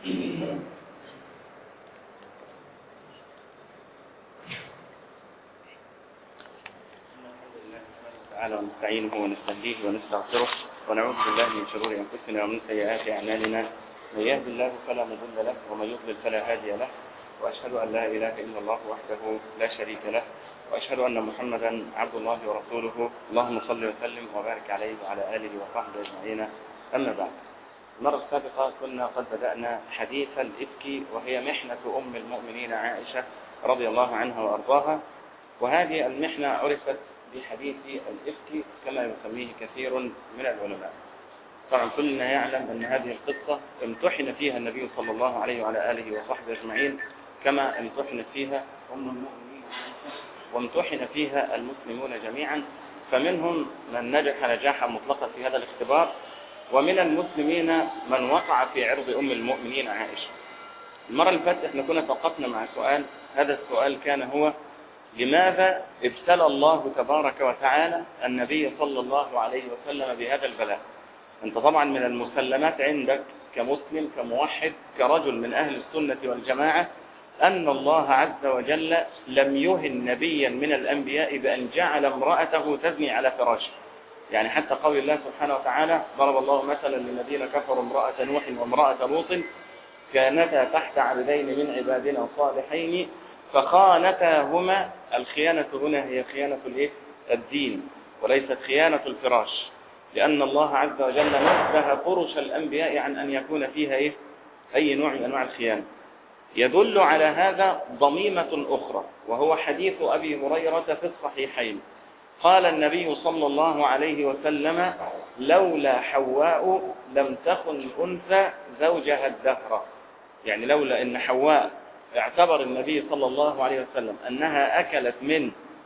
تعالى ونستعينه ونستهديه ونستغفره ونعوذ بالله من شرور أنفسنا ومن سيئات أعمالنا من يهد الله فلا مضل له ومن يضلل فلا هادي له وأشهد أن لا إله إلا الله وحده لا شريك له وأشهد أن محمدا عبد الله ورسوله اللهم صل وسلم وبارك عليه وعلى آله وصحبه أجمعين أما بعد المرة السابقة كنا قد بدأنا حديث الإفك وهي محنة أم المؤمنين عائشة رضي الله عنها وأرضاها وهذه المحنة عرفت بحديث الإفك كما يسميه كثير من العلماء طبعا كلنا يعلم أن هذه القصة امتحن فيها النبي صلى الله عليه وعلى آله وصحبه أجمعين كما امتحنت فيها أم المؤمنين وامتحن فيها المسلمون جميعا فمنهم من نجح نجاحا مطلقا في هذا الاختبار ومن المسلمين من وقع في عرض أم المؤمنين عائشة المرة اللي فاتت احنا كنا توقفنا مع سؤال هذا السؤال كان هو لماذا ابتلى الله تبارك وتعالى النبي صلى الله عليه وسلم بهذا البلاء انت طبعا من المسلمات عندك كمسلم كموحد كرجل من أهل السنة والجماعة أن الله عز وجل لم يهن نبيا من الأنبياء بأن جعل امرأته تزني على فراشه يعني حتى قول الله سبحانه وتعالى ضرب الله مثلا للذين كفروا امرأة نوح وامرأة لوط كانتا تحت عبدين من عبادنا صالحين فخانتاهما الخيانة هنا هي خيانة الايه الدين وليست خيانة الفراش لأن الله عز وجل نزه فرش الأنبياء عن أن يكون فيها إيه؟ أي نوع من أنواع الخيانة يدل على هذا ضميمة أخرى وهو حديث أبي هريرة في الصحيحين قال النبي صلى الله عليه وسلم لولا حواء لم تخن أنثى زوجها الدهر يعني لولا أن حواء اعتبر النبي صلى الله عليه وسلم أنها أكلت من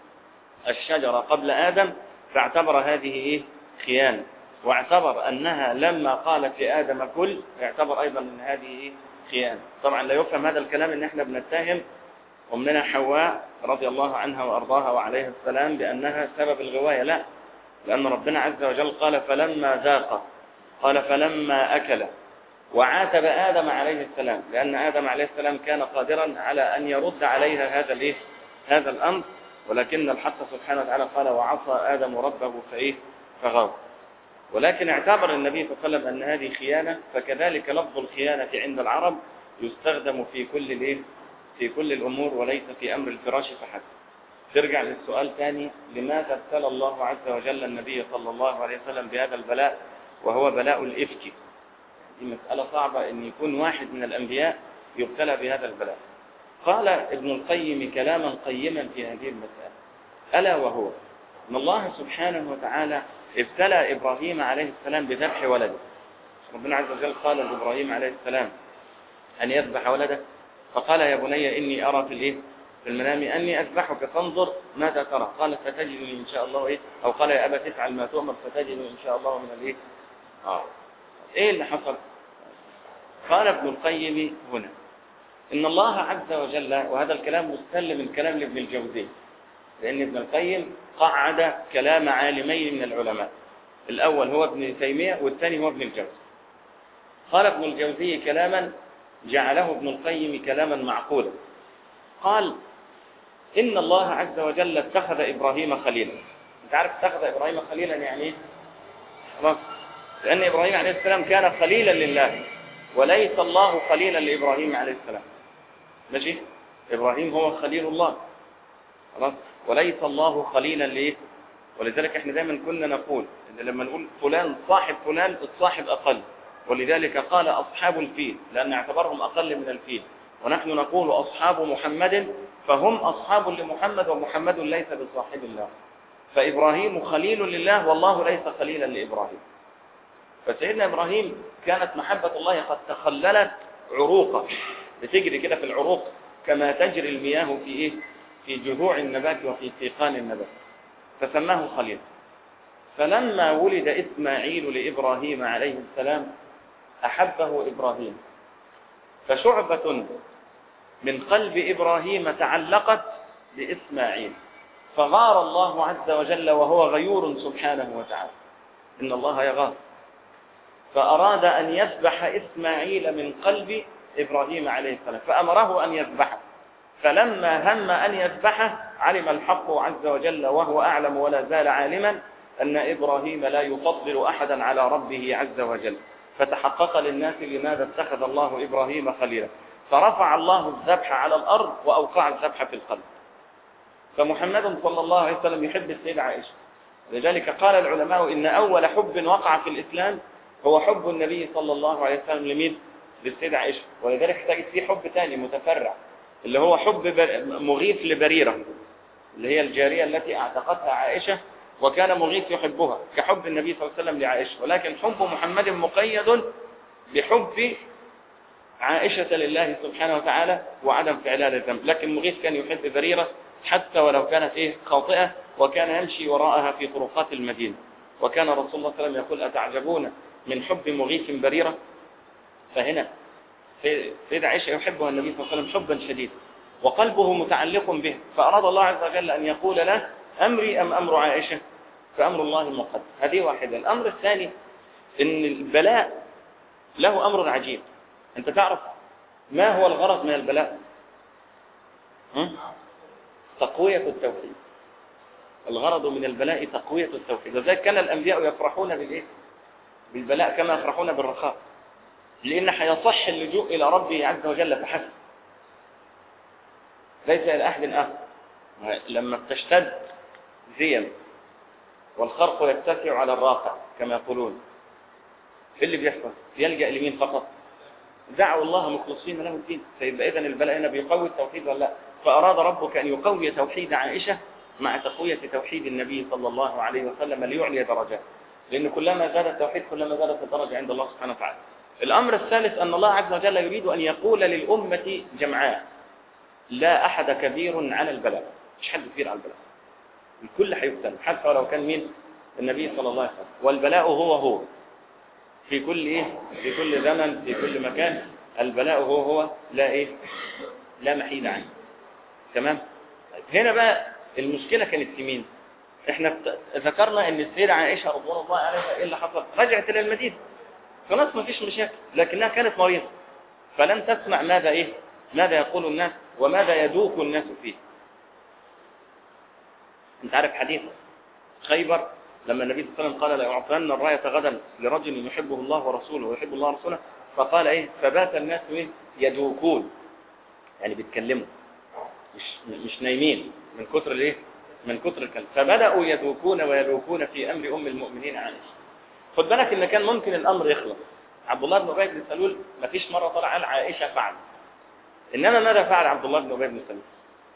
الشجرة قبل آدم فاعتبر هذه إيه؟ خيانة واعتبر أنها لما قالت لآدم كل اعتبر أيضا أن هذه إيه؟ خيانة طبعا لا يفهم هذا الكلام ان احنا بنتهم أمنا حواء رضي الله عنها وأرضاها وعليها السلام بأنها سبب الغواية لا لأن ربنا عز وجل قال فلما ذاق قال فلما أكل وعاتب آدم عليه السلام لأن آدم عليه السلام كان قادرا على أن يرد عليها هذا الإيه؟ هذا الأمر ولكن الحق سبحانه وتعالى قال وعصى آدم ربه فإيه فغاوى ولكن اعتبر النبي صلى الله عليه وسلم أن هذه خيانة فكذلك لفظ الخيانة عند العرب يستخدم في كل الايه في كل الأمور وليس في أمر الفراش فحسب ترجع للسؤال ثاني لماذا ابتلى الله عز وجل النبي صلى الله عليه وسلم بهذا البلاء وهو بلاء الإفك دي مسألة صعبة أن يكون واحد من الأنبياء يبتلى بهذا البلاء قال ابن القيم كلاما قيما في هذه المسألة ألا وهو أن الله سبحانه وتعالى ابتلى إبراهيم عليه السلام بذبح ولده ربنا عز وجل قال لإبراهيم عليه السلام أن يذبح ولده فقال يا بني إني أرى في الإيه في المنام أني أذبحك فانظر ماذا ترى قال فتجدني إن شاء الله إيه أو قال يا أبا تفعل ما تؤمر فتجدني إن شاء الله من الإيه آه. إيه اللي حصل قال ابن القيم هنا إن الله عز وجل وهذا الكلام مستل من كلام لابن الجوزي لأن ابن القيم قعد كلام عالمين من العلماء الأول هو ابن تيمية والثاني هو ابن الجوزي قال ابن الجوزي كلاما جعله ابن القيم كلاما معقولا قال إن الله عز وجل اتخذ إبراهيم خليلا أنت عارف اتخذ إبراهيم خليلا يعني ايه خلاص لأن إبراهيم عليه السلام كان خليلا لله وليس الله خليلا لإبراهيم عليه السلام ماشي إبراهيم هو خليل الله خلاص وليس الله خليلا ليه ولذلك احنا دايما كنا نقول ان لما نقول فلان صاحب فلان الصاحب اقل ولذلك قال اصحاب الفيل لان اعتبرهم اقل من الفيل ونحن نقول اصحاب محمد فهم اصحاب لمحمد ومحمد ليس بصاحب الله فابراهيم خليل لله والله ليس خليلا لابراهيم فسيدنا ابراهيم كانت محبة الله قد تخللت عروقه بتجري كده في العروق كما تجري المياه في ايه في جذوع النبات وفي سيقان النبات فسماه خليل فلما ولد إسماعيل لإبراهيم عليه السلام أحبه إبراهيم فشعبة من قلب إبراهيم تعلقت بإسماعيل فغار الله عز وجل وهو غيور سبحانه وتعالى إن الله يغار فأراد أن يذبح إسماعيل من قلب إبراهيم عليه السلام فأمره أن يذبحه فلما هم أن يذبحه علم الحق عز وجل وهو أعلم ولا زال عالما أن إبراهيم لا يفضل أحدا على ربه عز وجل فتحقق للناس لماذا اتخذ الله إبراهيم خليلا فرفع الله الذبح على الأرض وأوقع الذبح في القلب فمحمد صلى الله عليه وسلم يحب السيدة عائشة لذلك قال العلماء إن أول حب وقع في الإسلام هو حب النبي صلى الله عليه وسلم لمين؟ للسيدة عائشة ولذلك احتاج فيه حب ثاني متفرع اللي هو حب مغيث لبريرة اللي هي الجارية التي اعتقتها عائشة وكان مغيث يحبها كحب النبي صلى الله عليه وسلم لعائشة ولكن حب محمد مقيد بحب عائشة لله سبحانه وتعالى وعدم فعلها للذنب لكن مغيث كان يحب بريرة حتى ولو كانت ايه خاطئة وكان يمشي وراءها في طرقات المدينة وكان رسول الله صلى الله عليه وسلم يقول أتعجبون من حب مغيث بريرة فهنا سيد عائشة يحبها النبي صلى الله عليه وسلم حبا شديدا وقلبه متعلق به فأراد الله عز وجل أن يقول له أمري أم أمر عائشة فأمر الله مقدم هذه واحدة الأمر الثاني إن البلاء له أمر عجيب أنت تعرف ما هو الغرض من البلاء تقوية التوحيد الغرض من البلاء تقوية التوحيد وذلك كان الأنبياء يفرحون بالإيه؟ بالبلاء كما يفرحون بالرخاء لأن حيصح اللجوء إلى ربه عز وجل فحسب ليس إلى أحد آخر لما تشتد زين والخرق يتسع على الراقع كما يقولون في اللي بيحصل يلجأ لمين فقط دعوا الله مخلصين له الدين فيبقى إذن البلاء هنا بيقوي التوحيد ولا لا فأراد ربك أن يقوي توحيد عائشة مع تقوية توحيد النبي صلى الله عليه وسلم ليعلي درجاته لأن كلما زاد التوحيد كلما زادت الدرجة عند الله سبحانه وتعالى الأمر الثالث أن الله عز وجل يريد أن يقول للأمة جمعاء لا أحد كبير على البلاء مش حد كبير على البلاء الكل هيبتلى حتى ولو كان مين النبي صلى الله عليه وسلم والبلاء هو هو في كل إيه في كل زمن في كل مكان البلاء هو هو لا إيه لا محيد عنه تمام هنا بقى المشكلة كانت في مين احنا ذكرنا ان السيدة عائشة رضوان الله عليها ايه اللي حصل رجعت الى المدينة خلاص ما فيش مشاكل لكنها كانت مريضة فلم تسمع ماذا ايه ماذا يقول الناس وماذا يدوك الناس فيه انت عارف حديث خيبر لما النبي صلى الله عليه وسلم قال لأعطينا الراية غدا لرجل يحبه الله ورسوله ويحب الله ورسوله فقال ايه فبات الناس ايه يدوكون يعني بيتكلموا مش مش نايمين من كتر الايه من كتر الكلام فبداوا يذوقون ويذوقون في امر ام المؤمنين عائشه خد بالك ان كان ممكن الامر يخلص عبد الله بن ابي بن سلول ما فيش مره طلع قال عائشه فعل انما ماذا فعل عبد الله بن ابي بن سلول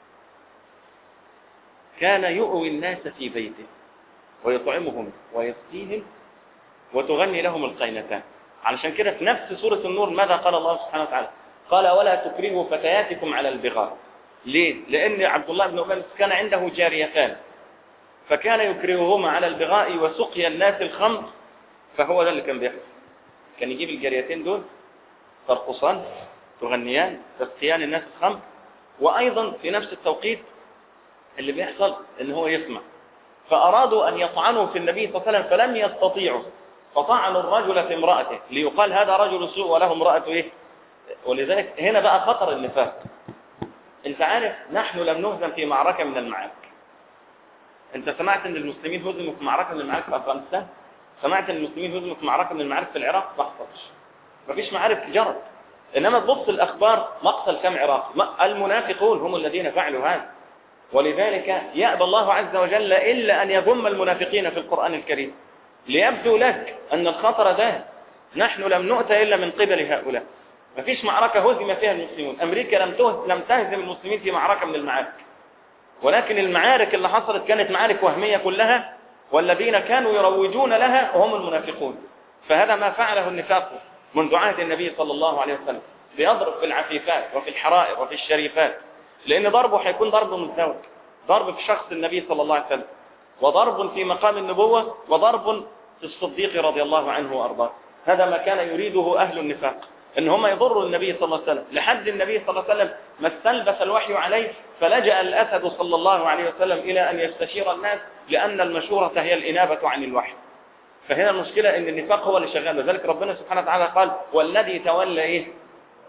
كان يؤوي الناس في بيته ويطعمهم ويسقيهم وتغني لهم القينتان علشان كده في نفس سوره النور ماذا قال الله سبحانه وتعالى قال ولا تكرهوا فتياتكم على البغاء ليه؟ لأن عبد الله بن أبي كان عنده جاريتان فكان يكرههما على البغاء وسقيا الناس الخمر فهو ده اللي كان بيحصل كان يجيب الجاريتين دول ترقصان تغنيان تسقيان الناس الخمر وأيضا في نفس التوقيت اللي بيحصل ان هو يسمع فأرادوا أن يطعنوا في النبي صلى الله عليه وسلم فلم يستطيعوا فطعنوا الرجل في امرأته ليقال هذا رجل سوء وله امرأة إيه ولذلك هنا بقى خطر النفاق انت عارف نحن لم نهزم في معركة من المعارك انت سمعت ان المسلمين هزموا في معركة من المعارك في افغانستان سمعت ان المسلمين هزموا في معركة من المعارك في العراق ما حصلش مفيش معارك جرت انما تبص الاخبار مقتل كم عراقي المنافقون هم الذين فعلوا هذا ولذلك يأبى الله عز وجل إلا أن يذم المنافقين في القرآن الكريم ليبدو لك أن الخطر ده نحن لم نؤتى إلا من قبل هؤلاء ما فيش معركة هزم فيها المسلمون أمريكا لم لم تهزم المسلمين في معركة من المعارك ولكن المعارك اللي حصلت كانت معارك وهمية كلها والذين كانوا يروجون لها هم المنافقون فهذا ما فعله النفاق منذ عهد النبي صلى الله عليه وسلم بيضرب في العفيفات وفي الحرائر وفي الشريفات لأن ضربه هيكون ضرب مزدوج ضرب في شخص النبي صلى الله عليه وسلم وضرب في مقام النبوة وضرب في الصديق رضي الله عنه وأرضاه هذا ما كان يريده أهل النفاق ان هم يضروا النبي صلى الله عليه وسلم لحد النبي صلى الله عليه وسلم ما استلبس الوحي عليه فلجأ الأسد صلى الله عليه وسلم إلى أن يستشير الناس لأن المشورة هي الإنابة عن الوحي فهنا المشكلة ان النفاق هو اللي شغال لذلك ربنا سبحانه وتعالى قال والذي تولى إيه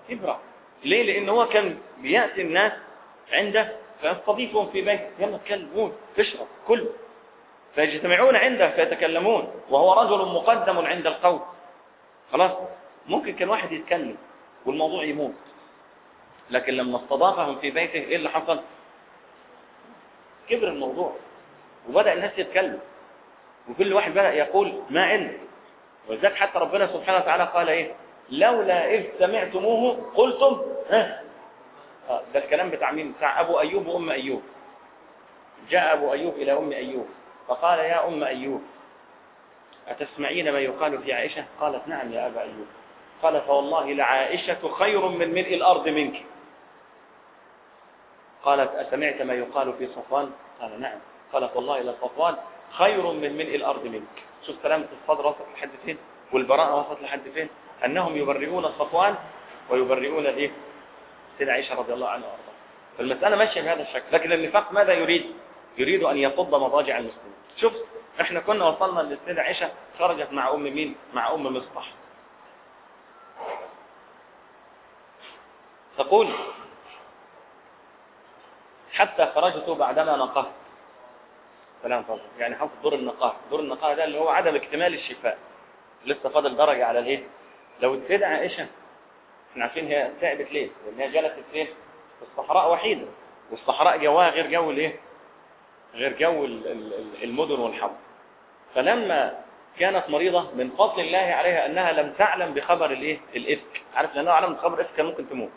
كبرا ليه لان هو كان بياتي الناس عنده فيستضيفهم في بيت يلا اتكلم قول اشرب كل فيجتمعون عنده فيتكلمون وهو رجل مقدم عند القوم خلاص ممكن كان واحد يتكلم والموضوع يموت لكن لما استضافهم في بيته ايه اللي حصل كبر الموضوع وبدأ الناس يتكلم وكل واحد بدأ يقول ما عندي ولذلك حتى ربنا سبحانه وتعالى قال ايه لولا إذ سمعتموه قلتم ها آه، ده الكلام بتاع مين بتاع أبو أيوب وأم أيوب جاء أبو أيوب إلى أم أيوب فقال يا أم أيوب أتسمعين ما يقال في عائشة قالت نعم يا أبا أيوب قال فوالله لعائشة خير من ملء الأرض منك قالت أسمعت ما يقال في صفوان قال نعم قالت والله لصفوان خير من ملء الأرض منك شوف سلامة الصدر وصلت لحد فين والبراءة وصلت لحد فين أنهم يبرئون صفوان ويبرئون الإيه سيدة عائشة رضي الله عنها وارضاها فالمسألة ماشية بهذا الشكل لكن النفاق ماذا يريد يريد أن يفض مضاجع المسلمين شوف احنا كنا وصلنا للسيدة عائشة خرجت مع أم مين مع أم مصطح تقول حتى خرجت بعدما نقهت سلام فضل يعني حصل دور النقاهة دور النقاهة ده اللي هو عدم اكتمال الشفاء لسه فاضل درجة على الايه لو السيدة عائشة احنا عارفين هي تعبت ليه لان هي جلست فين في الصحراء وحيدة والصحراء جواها غير جو الايه غير جو المدن والحرب فلما كانت مريضة من فضل الله عليها أنها لم تعلم بخبر الايه الإفك عارف لأنها علم بخبر الإفك كان ممكن تموت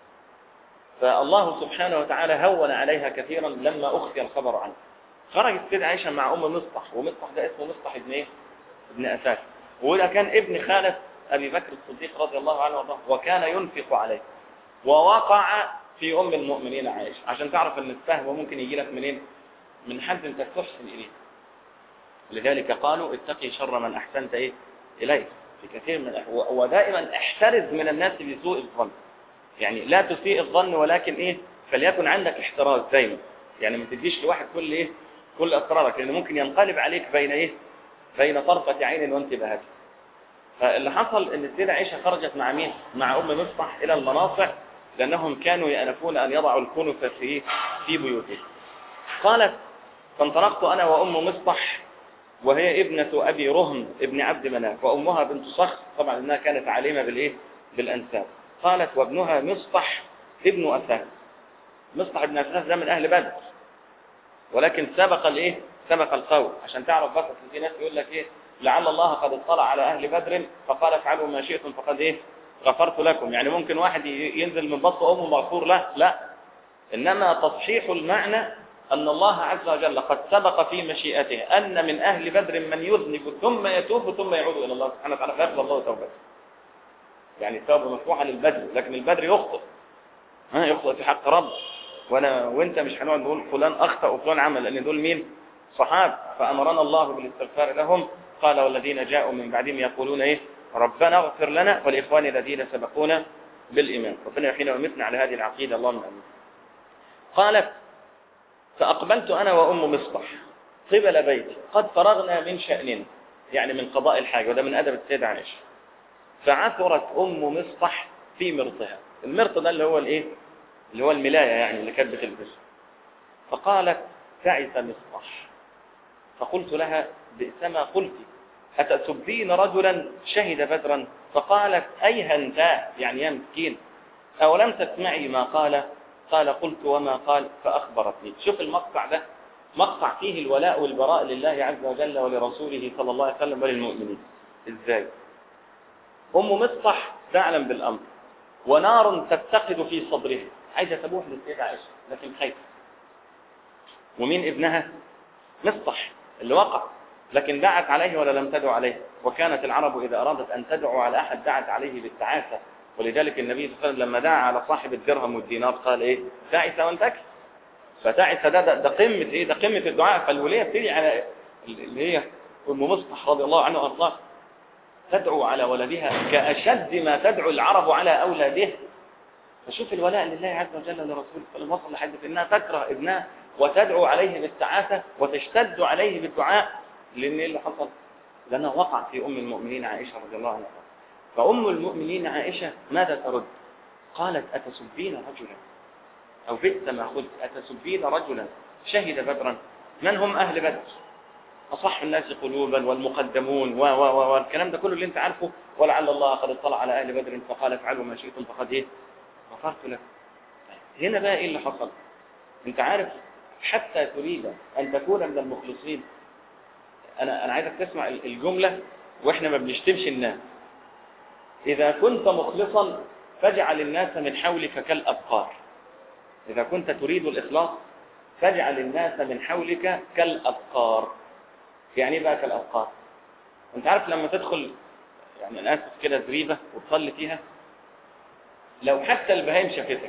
فالله سبحانه وتعالى هون عليها كثيرا لما أخفي الخبر عنها خرجت سيدة عائشة مع أم مصطح ومصطح ده اسمه مصطح ابن إيه؟ ابن أساس وده كان ابن خالة أبي بكر الصديق رضي الله عنه وارضاه وكان ينفق عليه ووقع في أم المؤمنين عائشة عشان تعرف أن السهو ممكن يجي لك منين من حد أنت تحسن إليه لذلك قالوا اتقي شر من أحسنت إيه إليه في كثير من ودائما احترز من الناس بسوء الظن يعني لا تسيء الظن ولكن إيه فليكن عندك احتراز دايما يعني ما تديش لواحد كل إيه كل أسرارك لأنه ممكن ينقلب عليك بين إيه بين طرفة عين وانتباهات فاللي حصل ان السيدة عائشة خرجت مع مين مع ام مصطح الى المناصع لانهم كانوا يأنفون ان يضعوا الكنف في في بيوتهم قالت فانطلقت انا وام مصطح وهي ابنة ابي رهم ابن عبد مناف وامها بنت صخر طبعا انها كانت عالمة بالايه بالانساب قالت وابنها مصطح ابن اساس مصطح ابن اساس ده من اهل بدر ولكن سبق الايه سبق القول عشان تعرف بس في ناس يقول لك ايه لعل الله قد اطلع على اهل بدر فقال افعلوا ما شئتم فقد ايه غفرت لكم يعني ممكن واحد ينزل من بطن امه مغفور له لا انما تصحيح المعنى ان الله عز وجل قد سبق في مشيئته ان من اهل بدر من يذنب ثم يتوب ثم يعود الى الله سبحانه وتعالى فيقبل الله توبته يعني التوبه مفتوحه للبدر لكن البدر يخطئ ها يخطئ في حق رب وانا وانت مش هنقعد نقول فلان اخطا وفلان عمل لان دول مين صحاب فامرنا الله بالاستغفار لهم قال والذين جاءوا من بعدهم يقولون ايه ربنا اغفر لنا ولاخواننا الذين سبقونا بالايمان ربنا يحيينا ويمتنا على هذه العقيده اللهم امين قالت فاقبلت انا وام مصطح قبل بيتي قد فرغنا من شاننا يعني من قضاء الحاجه وده من ادب السيده عائشه فعثرت ام مصطح في مرطها المرط ده اللي هو الايه اللي هو الملايه يعني اللي كانت بتلبسه فقالت تعس مصطح فقلت لها بئس ما قلت أتسبين رجلا شهد بدرا فقالت أيها انت يعني يا مسكين أولم تسمعي ما قال قال قلت وما قال فأخبرتني شوف المقطع ده مقطع فيه الولاء والبراء لله عز وجل ولرسوله صلى الله عليه وسلم وللمؤمنين ازاي أم مصطح تعلم بالأمر ونار تتقد في صدرها عايزة تبوح للسيدة عائشة لكن خايفة ومين ابنها مصطح اللي وقع لكن دعت عليه ولا لم تدع عليه وكانت العرب إذا أرادت أن تدعو على أحد دعت عليه بالتعاسة ولذلك النبي صلى الله عليه وسلم لما دعا على صاحب الدرهم والدينار قال إيه تعس وانتكس فتعس ده, ده, ده قمة إيه ده قمة الدعاء فالولية بتدعي على اللي هي أم مصطح رضي الله عنه وأرضاه تدعو على ولدها كأشد ما تدعو العرب على أولادها فشوف الولاء لله عز وجل لرسوله فلم وصل لحد في انها تكره ابنها وتدعو عليه بالتعاسة وتشتد عليه بالدعاء لان ايه اللي حصل لانه وقع في ام المؤمنين عائشة رضي الله عنها فام المؤمنين عائشة ماذا ترد قالت أتسبين رجلا أو بئس ما قلت أتسبين رجلا شهد بدرا من هم أهل بدر أصح الناس قلوبا والمقدمون و و و والكلام ده كله اللي انت عارفه ولعل الله قد اطلع على أهل بدر فقال افعلوا ما شئتم فقد ايه غفرت لكم هنا بقى ايه اللي حصل انت عارف حتى تريد ان تكون من المخلصين انا انا عايزك تسمع الجملة واحنا ما بنشتمش الناس اذا كنت مخلصا فاجعل الناس من حولك كالابقار اذا كنت تريد الاخلاص فاجعل الناس من حولك كالابقار يعني ايه بقى كالابقار انت عارف لما تدخل يعني انا اسف كده زريبه وتصلي فيها لو حتى البهايم شافتك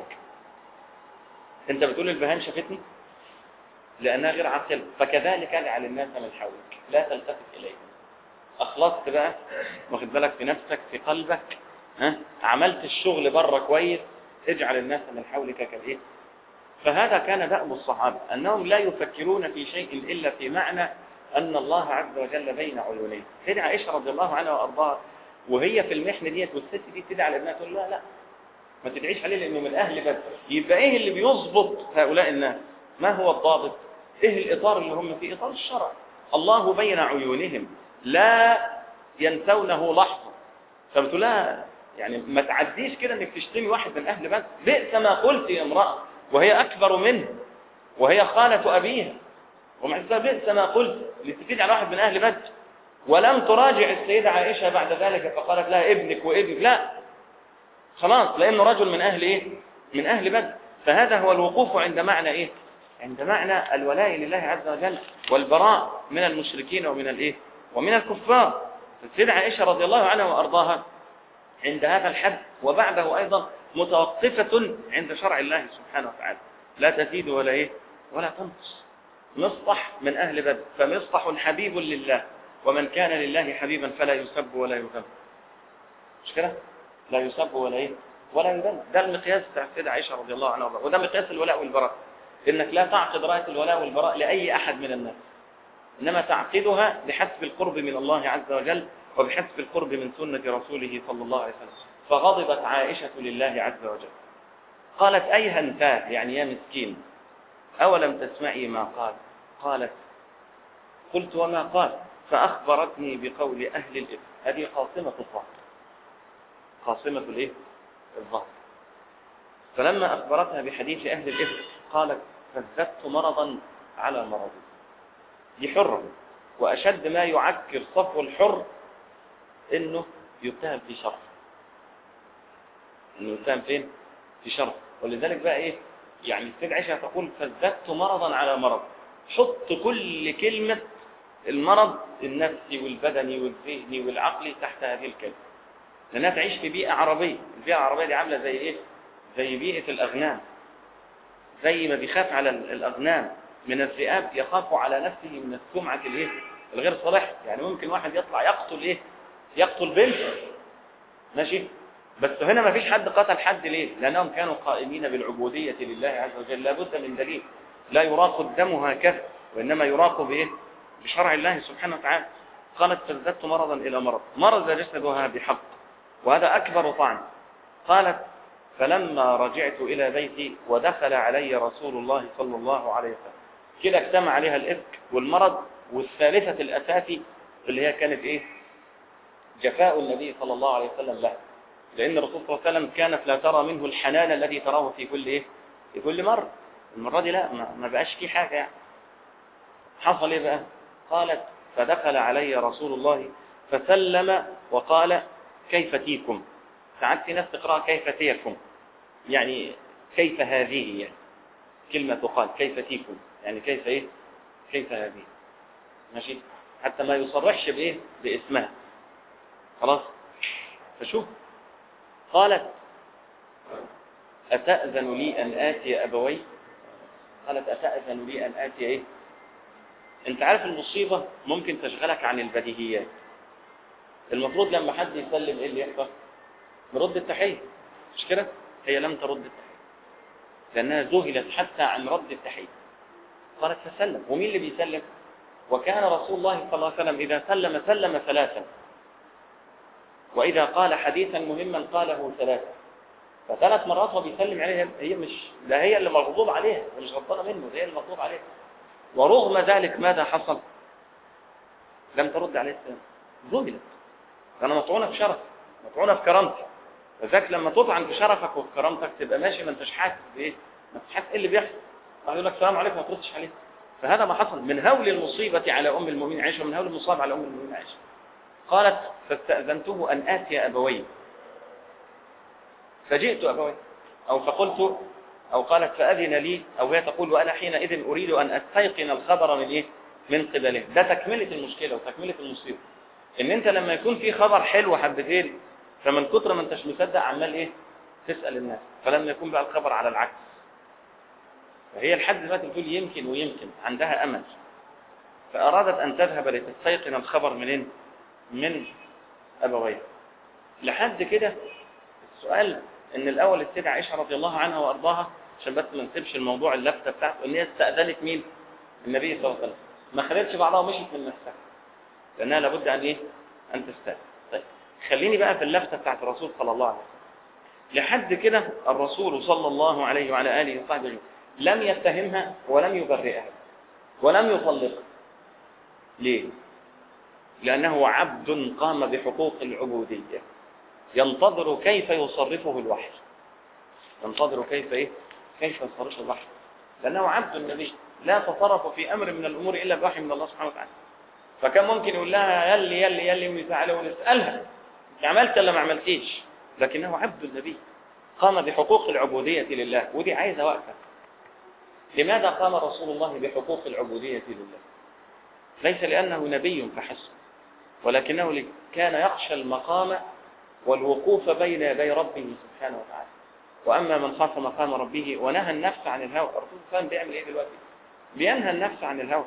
انت بتقول البهايم شافتني لانها غير عاقله فكذلك اجعل الناس من حولك لا تلتفت اليهم اخلصت بقى واخد بالك في نفسك في قلبك ها عملت الشغل بره كويس اجعل الناس من حولك كالايه فهذا كان دأب الصحابه انهم لا يفكرون في شيء الا في معنى ان الله عز وجل بين عيونيه سيدة عائشه رضي الله عنها وارضاها وهي في المحنه ديت والست دي تدعي على ابنها تقول لا لا ما تدعيش عليه لانه من اهل بدر يبقى ايه اللي بيظبط هؤلاء الناس ما هو الضابط ايه الاطار اللي هم فيه اطار الشرع الله بين عيونهم لا ينسونه لحظه فبتقول لا يعني ما تعديش كده انك تشتمي واحد من اهل بدر بئس ما قلت يا امراه وهي اكبر منه وهي خاله ابيها ومع ذلك بئس ما قلت لتفيد على واحد من اهل بدر ولم تراجع السيده عائشه بعد ذلك فقالت لها ابنك وابنك لا خلاص لانه رجل من اهل ايه من اهل بدر فهذا هو الوقوف عند معنى ايه عند معنى الولاء لله عز وجل والبراء من المشركين ومن الايه ومن الكفار السيدة عائشة رضي الله عنها وارضاها عند هذا الحد وبعده ايضا متوقفة عند شرع الله سبحانه وتعالى لا تزيد ولا ايه ولا تنقص مصطح من اهل بدر فمصطح حبيب لله ومن كان لله حبيبا فلا يسب ولا يذم مش كده لا يسب ولا ايه ولا يذم ده المقياس بتاع السيدة عائشة رضي الله عنها وارضاها وده مقياس الولاء والبراء انك لا تعقد رايه الولاء والبراء لاي احد من الناس انما تعقدها بحسب القرب من الله عز وجل وبحسب القرب من سنه رسوله صلى الله عليه وسلم فغضبت عائشه لله عز وجل قالت ايها انتاه يعني يا مسكين اولم تسمعي ما قال قالت قلت وما قال فاخبرتني بقول اهل الافك هذه قاصمه الظهر قاصمه الايه الظهر فلما اخبرتها بحديث اهل الافك قالت فزدت مرضا على مرضي دي حرة وأشد ما يعكر صفو الحر إنه يتهم في شرف إنه يتهم فين؟ في شرف ولذلك بقى إيه؟ يعني السيد عائشة تقول فزدت مرضا على مرض حط كل كلمة المرض النفسي والبدني والذهني والعقلي تحت هذه الكلمة لأنها تعيش في بيئة عربية البيئة العربية دي عاملة زي إيه؟ زي بيئة الأغنام زي ما بيخاف على الأغنام من الذئاب يخاف على نفسه من السمعة الايه الغير صالحة يعني ممكن واحد يطلع يقتل ايه يقتل بنت ماشي بس هنا ما فيش حد قتل حد ليه لأنهم كانوا قائمين بالعبودية لله عز وجل لابد من دليل لا يراق الدم هكذا وإنما يراق بإيه بشرع الله سبحانه وتعالى قالت فازددت مرضا إلى مرض مرض جسدها بحق وهذا أكبر طعن قالت فلما رجعت إلى بيتي ودخل علي رسول الله صلى الله عليه وسلم كده اجتمع عليها الإفك والمرض والثالثة الأساسي اللي هي كانت إيه جفاء النبي صلى الله عليه وسلم لها لأن الرسول صلى الله عليه وسلم كانت لا ترى منه الحنان الذي تراه في كل إيه في كل مرة المرة دي لا ما, ما بقاش فيه حاجة يعني حصل إيه بقى قالت فدخل علي رسول الله فسلم وقال كيف تيكم ساعات في ناس تقرأ كيف تيكم يعني كيف هذه يعني كلمة تقال كيف تيكم يعني كيف ايه كيف هذه ماشي حتى ما يصرحش بايه باسمها خلاص فشوف قالت أتأذن لي أن آتي أبوي قالت أتأذن لي أن آتي إيه أنت عارف المصيبة ممكن تشغلك عن البديهيات المفروض لما حد يسلم إيه اللي يحصل نرد التحية مش كده هي لم ترد التحية لأنها ذهلت حتى عن رد التحية قالت فسلم ومين اللي بيسلم وكان رسول الله صلى الله عليه وسلم إذا سلم سلم ثلاثا وإذا قال حديثا مهما قاله ثلاثا فثلاث مرات هو بيسلم عليها هي مش لا هي اللي مغضوب عليها هي مش غضبانه منه ده هي اللي مغضوب عليها ورغم ذلك ماذا حصل لم ترد عليه السلام ذهلت انا مطعونه في شرف مطعونه في كرامتي فذاك لما تطعن في شرفك وفي كرامتك تبقى ماشي ما انتش حاسس بايه ما انتش حاسس ايه اللي بيحصل واحد يقول لك السلام عليكم ما تردش عليه فهذا ما حصل من هول المصيبه على ام المؤمنين عائشه ومن هول المصاب على ام المؤمنين عائشه قالت فاستاذنته ان اتي ابوي فجئت ابوي او فقلت او قالت فاذن لي او هي تقول وانا حينئذ اريد ان استيقن الخبر من ايه من قبله ده تكمله المشكله وتكمله المصيبه ان انت لما يكون في خبر حلو حبتين فمن كتر ما انتش مصدق عمال ايه تسال الناس فلما يكون بقى الخبر على العكس فهي لحد دلوقتي بتقول يمكن ويمكن عندها امل فارادت ان تذهب لتستيقن الخبر منين من ابويها لحد كده السؤال ان الاول السيده عائشه رضي الله عنها وارضاها عشان بس ما نسيبش الموضوع اللفته بتاعته ان هي استاذنت مين النبي صلى الله عليه وسلم ما خدتش بعضها ومشيت من نفسها لانها لابد ان ايه ان تستاذن طيب خليني بقى في اللفته بتاعت الرسول صلى الله عليه وسلم لحد كده الرسول صلى الله عليه وعلى اله وصحبه وسلم لم يتهمها ولم يبرئها ولم يطلقها ليه لانه عبد قام بحقوق العبوديه ينتظر كيف يصرفه الوحي ينتظر كيف ايه كيف يصرفه الوحي لانه عبد النبي لا تصرف في امر من الامور الا بوحي من الله سبحانه وتعالى فكان ممكن يقول لها يلي يلي يلي تعالى ونسالها انت عملت ولا ما عملتيش لكنه عبد النبي قام بحقوق العبوديه لله ودي عايزه وقفه لماذا قام رسول الله بحقوق العبوديه لله ليس لانه نبي فحسب ولكنه كان يخشى المقام والوقوف بين يدي ربه سبحانه وتعالى واما من خاف مقام ربه ونهى النفس عن الهوى الرسول صلى الله عليه وسلم بيعمل ايه دلوقتي بينهى النفس عن الهوى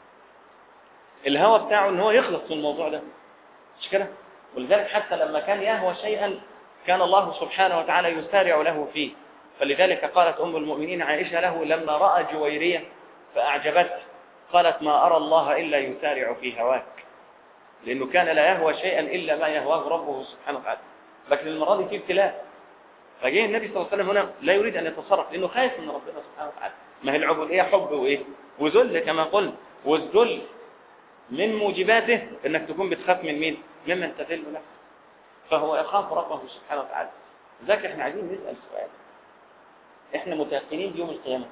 الهوى بتاعه ان هو يخلص من الموضوع ده مش كده ولذلك حتى لما كان يهوى شيئا كان الله سبحانه وتعالى يسارع له فيه فلذلك قالت ام المؤمنين عائشه له لما راى جويريه فاعجبته قالت ما ارى الله الا يسارع في هواك لانه كان لا يهوى شيئا الا ما يهواه ربه سبحانه وتعالى لكن المره دي في ابتلاء فجاء النبي صلى الله عليه وسلم هنا لا يريد ان يتصرف لانه خايف من ربنا سبحانه وتعالى ما هي العبوديه حب وايه وذل كما قلت والذل من موجباته انك تكون بتخاف من مين ممن تذل نفسك فهو يخاف ربه سبحانه وتعالى لذلك احنا عايزين نسال سؤال احنا متيقنين بيوم القيامه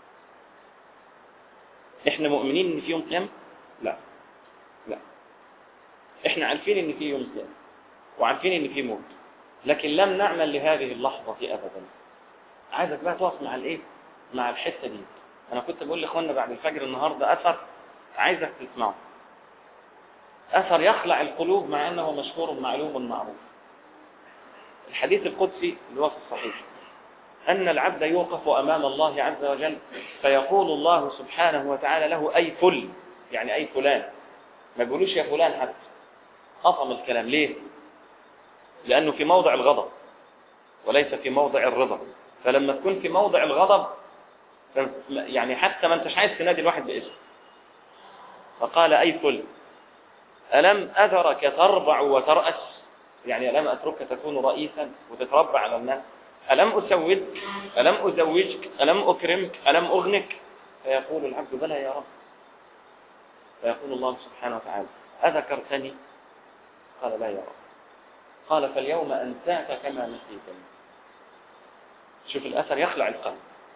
احنا مؤمنين ان في يوم قيامه لا لا احنا عارفين ان في يوم قيامه وعارفين ان في موت لكن لم نعمل لهذه اللحظه ابدا عايزك بقى تقف مع الايه مع الحته دي انا كنت بقول لاخواننا بعد الفجر النهارده اثر عايزك تسمعه اثر يخلع القلوب مع انه مشهور معلوم معروف الحديث القدسي اللي هو في الصحيح ان العبد يوقف امام الله عز وجل فيقول الله سبحانه وتعالى له اي فل يعني اي فلان ما بيقولوش يا فلان حتى قطم الكلام ليه لانه في موضع الغضب وليس في موضع الرضا فلما تكون في موضع الغضب يعني حتى ما انتش عايز تنادي الواحد باسمه فقال اي فل ألم أذرك تربع وترأس يعني ألم أتركك تكون رئيسا وتتربع على الناس ألم أسودك ألم أزوجك ألم أكرمك ألم أغنك فيقول العبد بلى يا رب فيقول الله سبحانه وتعالى أذكرتني قال لا يا رب قال فاليوم أنساك كما نسيتني شوف الأثر يخلع القلب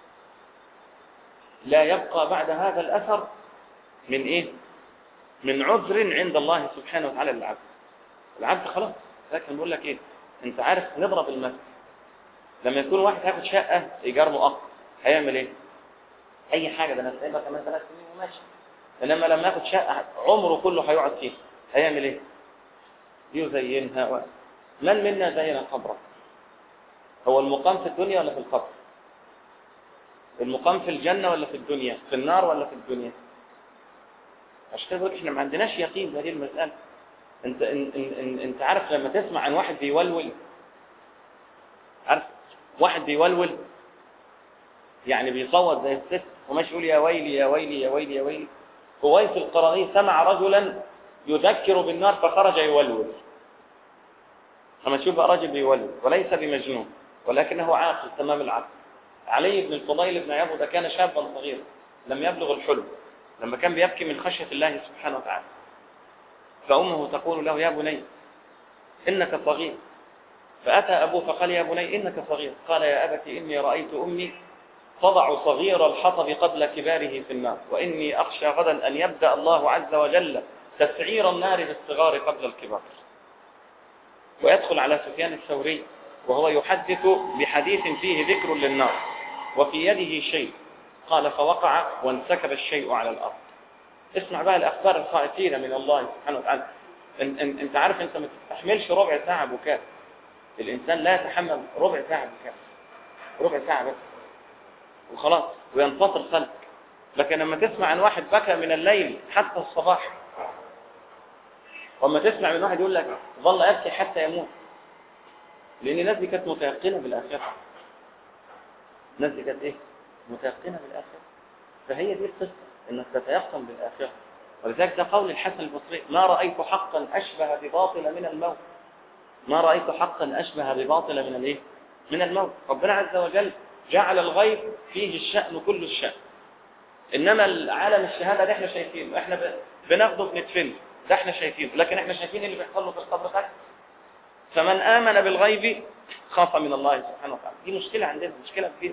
لا يبقى بعد هذا الأثر من إيه من عذر عند الله سبحانه وتعالى للعبد العبد خلاص لكن بقول لك ايه انت عارف نضرب المثل لما يكون واحد هياخد شقه ايجار مؤقت هيعمل ايه اي حاجه ده انا سايبها كمان ثلاث سنين وماشي انما لما ياخد شقه عمره كله هيقعد فيها هيعمل ايه يزينها و... من منا زين قبره هو المقام في الدنيا ولا في القبر المقام في الجنه ولا في الدنيا في النار ولا في الدنيا عشان كده بقول احنا ما عندناش يقين بهذه المسألة انت ان ان ان انت عارف لما تسمع عن واحد بيولول عارف واحد بيولول يعني بيصوت زي الست وماشي يقول يا ويلي يا ويلي يا ويلي يا ويلي هويس القرني سمع رجلا يذكر بالنار فخرج يولول لما تشوف بقى راجل بيولول وليس بمجنون ولكنه عاقل تمام العقل علي بن الفضيل بن عياض ده كان شابا صغيرا لم يبلغ الحلم لما كان بيبكي من خشية الله سبحانه وتعالى فأمه تقول له يا بني إنك صغير فأتى أبوه فقال يا بني إنك صغير قال يا أبت إني رأيت أمي تضع صغير الحطب قبل كباره في النار وإني أخشى غدا أن يبدأ الله عز وجل تسعير النار بالصغار قبل الكبار ويدخل على سفيان الثوري وهو يحدث بحديث فيه ذكر للنار وفي يده شيء قال فوقع وانسكب الشيء على الأرض اسمع بقى الأخبار الخائفين من الله سبحانه وتعالى ان ان انت عارف انت ما تستحملش ربع ساعة بكاء الإنسان لا يتحمل ربع ساعة بكاء ربع ساعة بس وخلاص وينفطر خلق لكن لما تسمع عن واحد بكى من الليل حتى الصباح وما تسمع من واحد يقول لك ظل يبكي حتى يموت لأن الناس دي كانت متيقنة بالآخرة الناس دي كانت إيه؟ متيقنة بالآخرة فهي دي القصة إنك تتيقن بالآخرة ولذلك ده قول الحسن البصري ما رأيت حقا أشبه بباطل من الموت ما رأيت حقا أشبه بباطل من الإيه؟ من الموت ربنا عز وجل جعل الغيب فيه الشأن كل الشأن إنما العالم الشهادة ده احنا شايفينه احنا بناخده بندفنه ده احنا شايفينه لكن احنا شايفين اللي بيحصل له في القبر تحت فمن آمن بالغيب خاف من الله سبحانه وتعالى دي مشكلة عندنا مشكلة كبيرة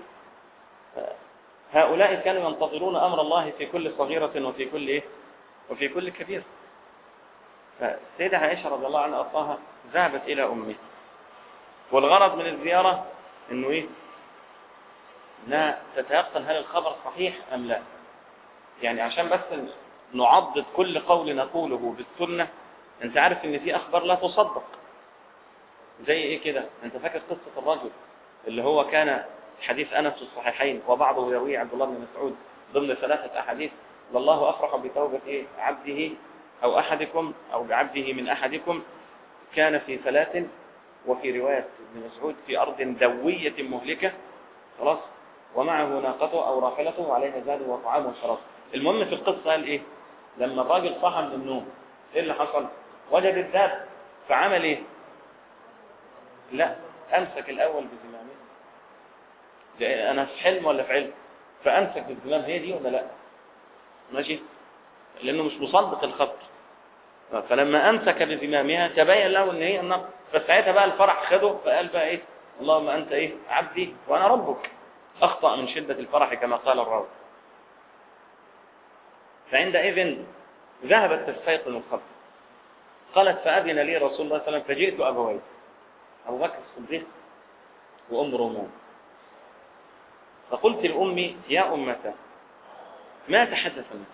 هؤلاء كانوا ينتظرون أمر الله في كل صغيرة وفي كل إيه؟ وفي كل كبير فالسيدة عائشة رضي الله عنها أطاها ذهبت إلى أمه والغرض من الزيارة أنه إيه لا تتيقن هل الخبر صحيح أم لا يعني عشان بس نعضد كل قول نقوله بالسنة انت عارف ان في اخبار لا تصدق زي ايه كده انت فاكر قصة الرجل اللي هو كان حديث انس في الصحيحين وبعضه يرويه عبد الله بن مسعود ضمن ثلاثة احاديث والله افرح بتوبة ايه عبده او احدكم او بعبده من احدكم كان في ثلاث وفي رواية ابن مسعود في ارض دوية مهلكة خلاص ومعه ناقته او راحلته وعليها زاد وطعام وشراب المهم في القصة قال ايه لما الراجل صحى من النوم ايه اللي حصل وجد الذات فعمل ايه لا امسك الاول بزمامه انا في حلم ولا في علم فامسك بالزمام هي دي ولا لا ماشي لانه مش مصدق الخبر فلما امسك بزمامها تبين له ان هي النقص فساعتها بقى الفرح خده فقال بقى ايه اللهم انت ايه عبدي وانا ربك اخطا من شده الفرح كما قال الراوي فعندئذ ذهبت تستيقن الخبر قالت فأذن لي رسول الله صلى الله عليه وسلم فجئت أبوي أبو بكر الصديق وأم رومان فقلت لأمي يا أمتا ما تحدث الناس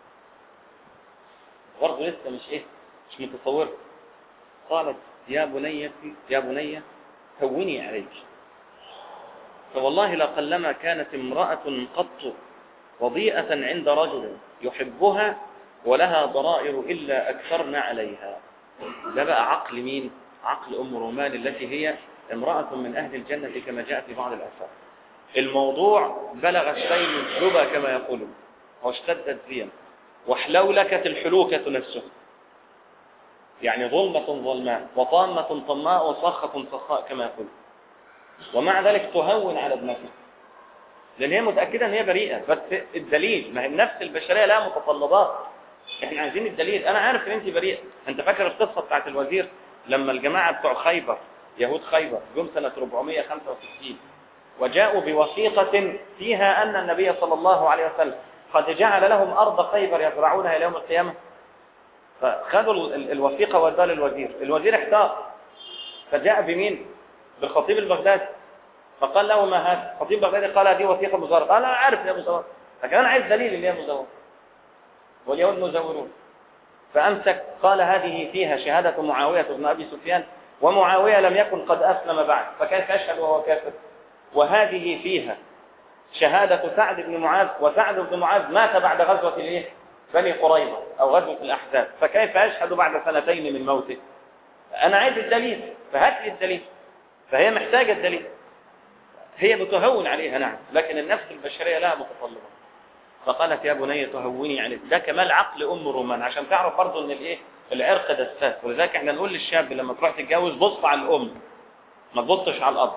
برضه لسه مش إيه مش متصور قالت يا بنيتي يا بني هوني عليك فوالله لقلما كانت امرأة قط وضيئة عند رجل يحبها ولها ضرائر إلا أكثرنا عليها ده بقى عقل مين عقل أم رومان التي هي امرأة من أهل الجنة كما جاء في بعض الأثار الموضوع بلغ السيل الجبى كما يقولون واشتدت زيا وحلولكت الحلوكة نفسها يعني ظلمة ظلماء وطامة طماء وصخة صخاء كما يقول ومع ذلك تهون على ابنتها لان هي متاكده ان هي بريئه بس الدليل ما هي النفس البشريه لها متطلبات احنا عايزين الدليل انا عارف ان انت بريئه انت فاكر القصه بتاعت الوزير لما الجماعه بتوع خيبر يهود خيبر جم سنه 465 وجاءوا بوثيقه فيها ان النبي صلى الله عليه وسلم قد جعل لهم ارض خيبر يزرعونها الى يوم القيامه فخذوا الوثيقه ودوها للوزير الوزير احتار فجاء بمين بالخطيب البغدادي فقال له ما هذا خطيب بغدادي قال هذه وثيقه مزوره قال انا عارف ان هي مزوره لكن انا عايز دليل ان هي مزوره واليهود مزورون فامسك قال هذه فيها شهاده معاويه بن ابي سفيان ومعاويه لم يكن قد اسلم بعد فكيف يشهد وهو كافر وهذه فيها شهاده سعد بن معاذ وسعد بن معاذ مات بعد غزوه الايه بني قريظه او غزوه الاحزاب فكيف يشهد بعد سنتين من موته انا عايز الدليل فهات لي الدليل فهي محتاجه الدليل هي بتهون عليها نعم لكن النفس البشرية لها متطلبات فقالت يا بني تهوني عليك ده كمال عقل أم رومان عشان تعرف برضه ان الايه العرق دساس ولذلك احنا نقول للشاب لما تروح تتجوز بص على الأم ما تبصش على الأب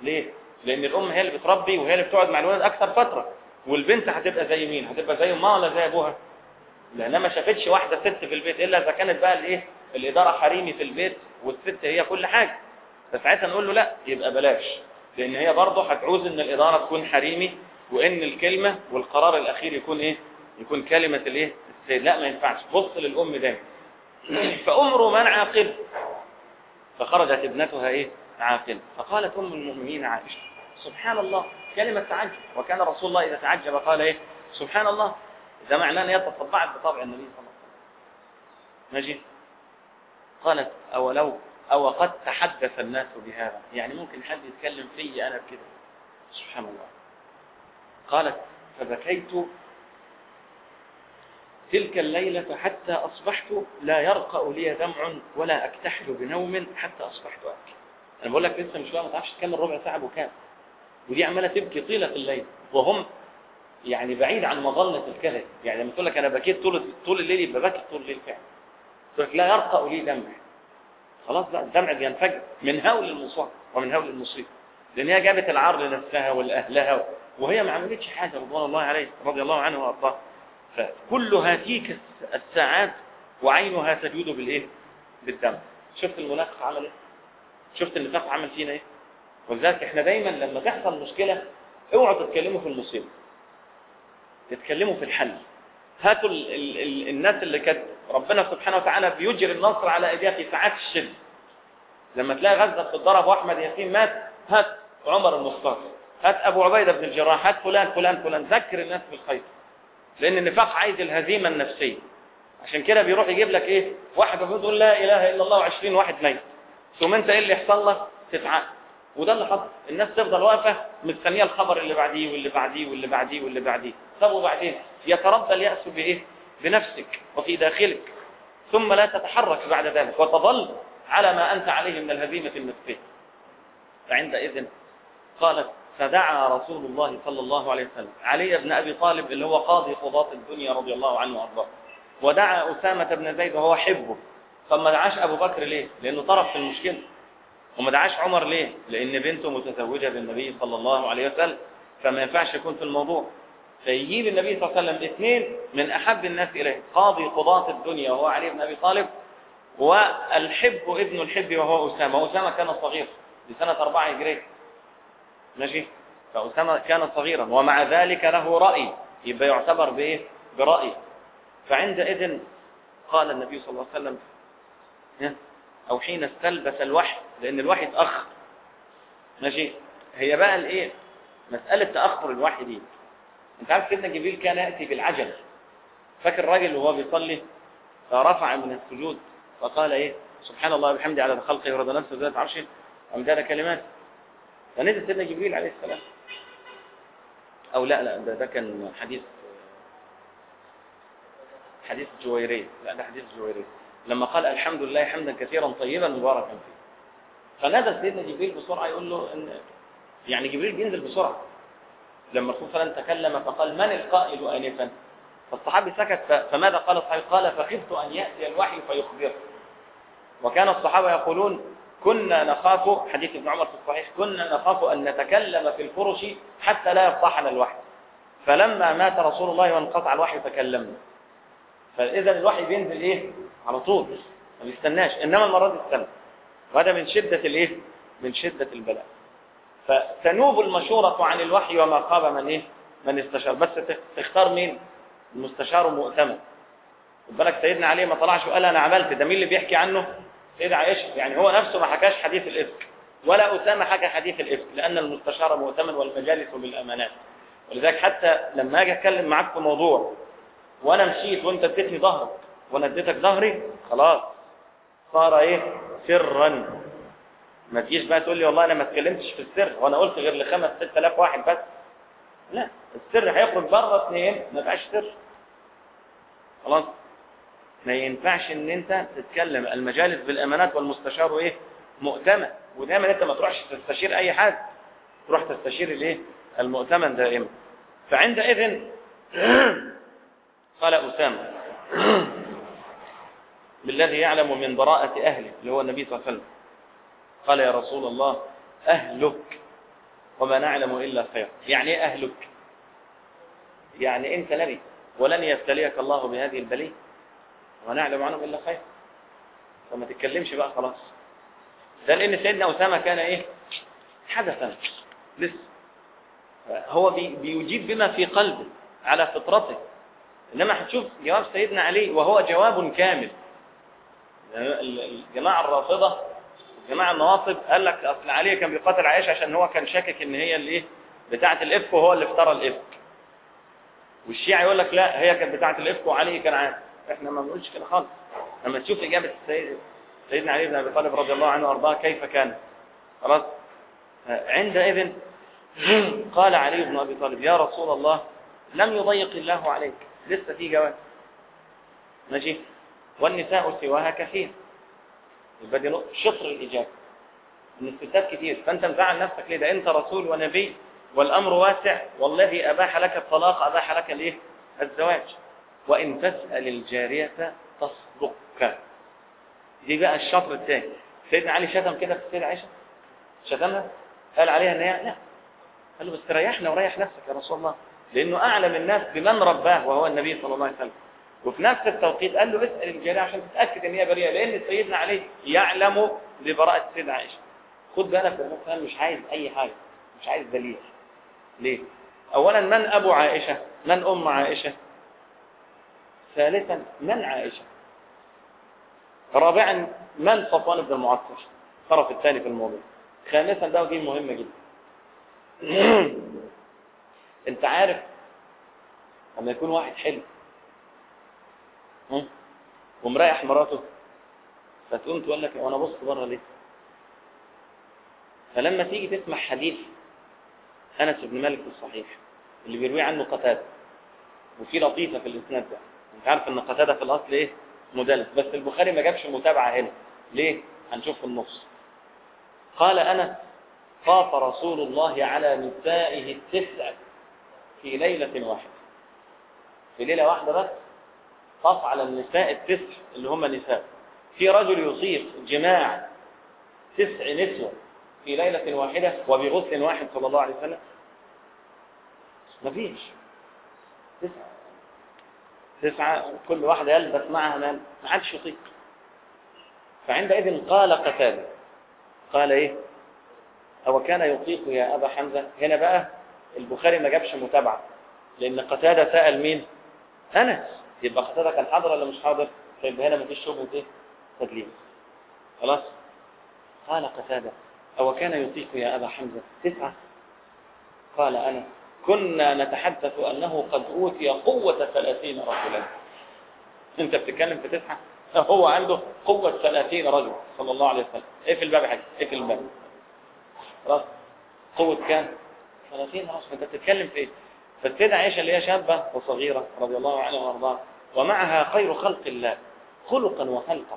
ليه لان الام هي اللي بتربي وهي اللي بتقعد مع الولد اكثر فتره والبنت هتبقى زي مين هتبقى زي امها ولا زي ابوها لانها ما شافتش واحده ست في البيت الا اذا كانت بقى الايه الاداره حريمي في البيت والست هي كل حاجه فساعتها نقول له لا يبقى بلاش لان هي برضه هتعوز ان الاداره تكون حريمي وان الكلمه والقرار الاخير يكون ايه يكون كلمه الايه السيد لا ما ينفعش بص للام دايما فامره من عاقل فخرجت ابنتها ايه عاقل فقالت ام المؤمنين عائشه سبحان الله كلمه تعجب وكان رسول الله اذا تعجب قال ايه سبحان الله ده معناه ان هي تطبعت بطبع النبي صلى الله عليه وسلم ماشي قالت اولو او قد تحدث الناس بهذا يعني ممكن حد يتكلم في انا بكده سبحان الله قالت فبكيت تلك الليلة حتى أصبحت لا يرقأ لي دمع ولا أكتحل بنوم حتى أصبحت أبكي أنا بقول لك لسه مش بقى ما تعرفش تكمل ربع ساعة بكام ودي عمالة تبكي طيلة الليل وهم يعني بعيد عن مظنة الكذب يعني لما تقول لك أنا بكيت طول طول الليل يبقى بكي طول الليل فعلا تقول لك لا يرقأ لي دمع خلاص بقى الدمع بينفجر من هول المصاب ومن هول المصيبة لأن هي جابت العار لنفسها ولأهلها وهي ما عملتش حاجة رضوان الله عليه رضي الله عنه وأرضاه فكل هاتيك الساعات وعينها تجود بالايه بالدم شفت المنافق عمل ايه شفت النفاق عمل فينا ايه ولذلك احنا دايما لما تحصل مشكله اوعوا تتكلموا في المصيبه تتكلموا في الحل هاتوا ال ال ال الناس اللي كانت ربنا سبحانه وتعالى بيجري النصر على ايديها في ساعات الشده لما تلاقي غزه بتضرب واحمد ياسين مات هات عمر المختار هات ابو عبيده بن الجراح هات فلان فلان فلان ذكر الناس بالخير لان النفاق عايز الهزيمه النفسيه عشان كده بيروح يجيب لك ايه واحد بيقول لا اله الا الله و20 واحد ميت ثم انت ايه اللي يحصل لك تتعقد وده اللي حصل الناس تفضل واقفه مستنيه الخبر اللي بعديه واللي بعديه واللي بعديه واللي بعديه طب وبعدين يتربى الياس بايه بنفسك وفي داخلك ثم لا تتحرك بعد ذلك وتظل على ما انت عليه من الهزيمه النفسيه فعندئذ قالت فدعا رسول الله صلى الله عليه وسلم علي بن أبي طالب اللي هو قاضي قضاة الدنيا رضي الله عنه وأرضاه ودعا أسامة بن زيد وهو حبه فما دعاش أبو بكر ليه؟ لأنه طرف في المشكلة وما دعاش عمر ليه؟ لأن بنته متزوجة بالنبي صلى الله عليه وسلم فما ينفعش يكون في الموضوع فيجيب النبي صلى الله عليه وسلم اثنين من أحب الناس إليه قاضي قضاة الدنيا وهو علي بن أبي طالب والحب ابن الحب وهو أسامة وأسامة كان صغير بسنة أربعة هجرية ماشي فأسامة كان صغيرا ومع ذلك له رأي يبقى يعتبر بإيه برأي فعندئذ قال النبي صلى الله عليه وسلم أو حين استلبس الوحي لأن الوحي اتأخر ماشي هي بقى الإيه مسألة تأخر الوحي دي أنت عارف سيدنا جبريل كان يأتي بالعجل فاكر الراجل وهو بيصلي فرفع من السجود فقال إيه سبحان الله وبحمده على خلقه ورضا نفسه وزاد عرشه وامداد كلمات فنزل سيدنا جبريل عليه السلام او لا لا ده, ده كان حديث حديث جويري لا ده حديث جويري لما قال الحمد لله حمدا كثيرا طيبا مباركا فيه فنزل سيدنا جبريل بسرعه يقول له ان يعني جبريل بينزل بسرعه لما الرسول صلى الله عليه وسلم تكلم فقال من القائل انفا فالصحابي سكت فماذا قال الصحابي قال فخفت ان ياتي الوحي فيخبره وكان الصحابه يقولون كنا نخاف حديث ابن عمر في الصحيح كنا نخاف أن نتكلم في الفرش حتى لا يفضحنا الوحي فلما مات رسول الله وانقطع الوحي تكلمنا فإذا الوحي بينزل إيه على طول ما بيستناش إنما المرة دي استنى وهذا من شدة الإيه من شدة البلاء فتنوب المشورة عن الوحي وما خاب من إيه من استشار بس تختار مين المستشار مؤتمن خد بالك سيدنا علي ما طلعش وقال أنا عملت ده مين اللي بيحكي عنه سيدة عائشة يعني هو نفسه ما حكاش حديث الإفك ولا أسامة حكى حديث الإفك لأن المستشار مؤتمن والمجالس بالأمانات ولذلك حتى لما أجي أتكلم معاك في موضوع وأنا مشيت وأنت اديتني ظهرك وأنا اديتك ظهري خلاص صار إيه سرا ما تجيش بقى تقول لي والله أنا ما اتكلمتش في السر وأنا قلت غير لخمس ست آلاف واحد بس لا السر هيخرج بره اثنين ما بقاش سر خلاص ما ينفعش ان انت تتكلم المجالس بالامانات والمستشار ايه مؤتمن ودايما انت ما تروحش تستشير اي حد تروح تستشير الايه المؤتمن دائما فعندئذ قال اسامه بالذي يعلم من براءة أهله اللي هو النبي صلى الله عليه وسلم قال يا رسول الله أهلك وما نعلم إلا خير يعني إيه أهلك يعني أنت نبي ولن يبتليك الله بهذه البلية وما نعلم عنهم إلا خير فما تتكلمش بقى خلاص ده لأن سيدنا أسامة كان إيه حدثا لسه هو بي بيجيب بما في قلبه على فطرته إنما هتشوف جواب سيدنا علي وهو جواب كامل الجماعة الرافضة الجماعة النواصب قال لك أصل علي كان بيقاتل عائشة عشان هو كان شاكك إن هي اللي إيه بتاعة الإفك وهو اللي افترى الإفك والشيعة يقول لك لا هي كانت بتاعة الإفك وعلي كان عارف احنا ما بنقولش كده خالص لما تشوف إجابة السيد سيدنا علي بن أبي طالب رضي الله عنه وأرضاه كيف كان خلاص عندئذ قال علي بن أبي طالب يا رسول الله لم يضيق الله عليك لسه في جواب ماشي والنساء سواها كثير يبقى دي شطر الإجابة ان الستات كتير فأنت مزعل نفسك ليه ده أنت رسول ونبي والأمر واسع والذي أباح لك الطلاق أباح لك الايه الزواج وإن تسأل الجارية تصدقك دي بقى الشطر الثاني سيدنا علي شتم كده في السيدة عائشة شتمها قال عليها ان هي لا قال له بس ريحنا وريح نفسك يا رسول الله لأنه أعلم الناس بمن رباه وهو النبي صلى الله عليه وسلم وفي نفس التوقيت قال له اسأل الجارية عشان تتأكد ان هي بريئة لأن سيدنا علي يعلم ببراءة السيدة عائشة خد بالك مثلا مش عايز أي حاجة مش عايز دليل ليه أولا من أبو عائشة من أم عائشة ثالثا من عائشة رابعا من صفوان بن المعطر الطرف الثاني في الموضوع خامسا ده ودي مهمة جدا انت عارف لما يكون واحد حلو ومريح مراته فتقوم تقول لك وانا بص بره ليه فلما تيجي تسمع حديث انس بن مالك الصحيح اللي بيروي عنه قتاده وفي لطيفه في الاسناد ده انت عارف ان قتاده في الاصل ايه مدلس بس البخاري ما جابش متابعه هنا ليه هنشوف في النص قال انس خاف رسول الله على نسائه التسع في ليله واحده في ليله واحده بس خاف على النساء التسع اللي هم نساء في رجل يصيب جماع تسع نسوة في ليلة واحدة وبغسل واحد صلى الله عليه وسلم مفيش تسعة تسعة كل واحدة يلبس معها ما ما عادش يطيق فعندئذ قال قتادة قال ايه أو كان يطيق يا أبا حمزة هنا بقى البخاري ما جابش متابعة لأن قتادة سأل مين أنس يبقى قتادة كان حاضر ولا مش حاضر فيبقى هنا مفيش شبهة ايه تدليس خلاص قال قتادة أو كان يطيق يا أبا حمزة تسعة قال أنا كنا نتحدث أنه قد أوتي قوة ثلاثين رجلا أنت بتتكلم في تسعة هو عنده قوة ثلاثين رجل صلى الله عليه وسلم إيه في الباب حاجة إيه في الباب خلاص قوة كام ثلاثين رجل أنت بتتكلم في إيه فالسيدة عائشة اللي هي شابة وصغيرة رضي الله عنها وارضاها ومعها خير خلق الله خلقا وخلقا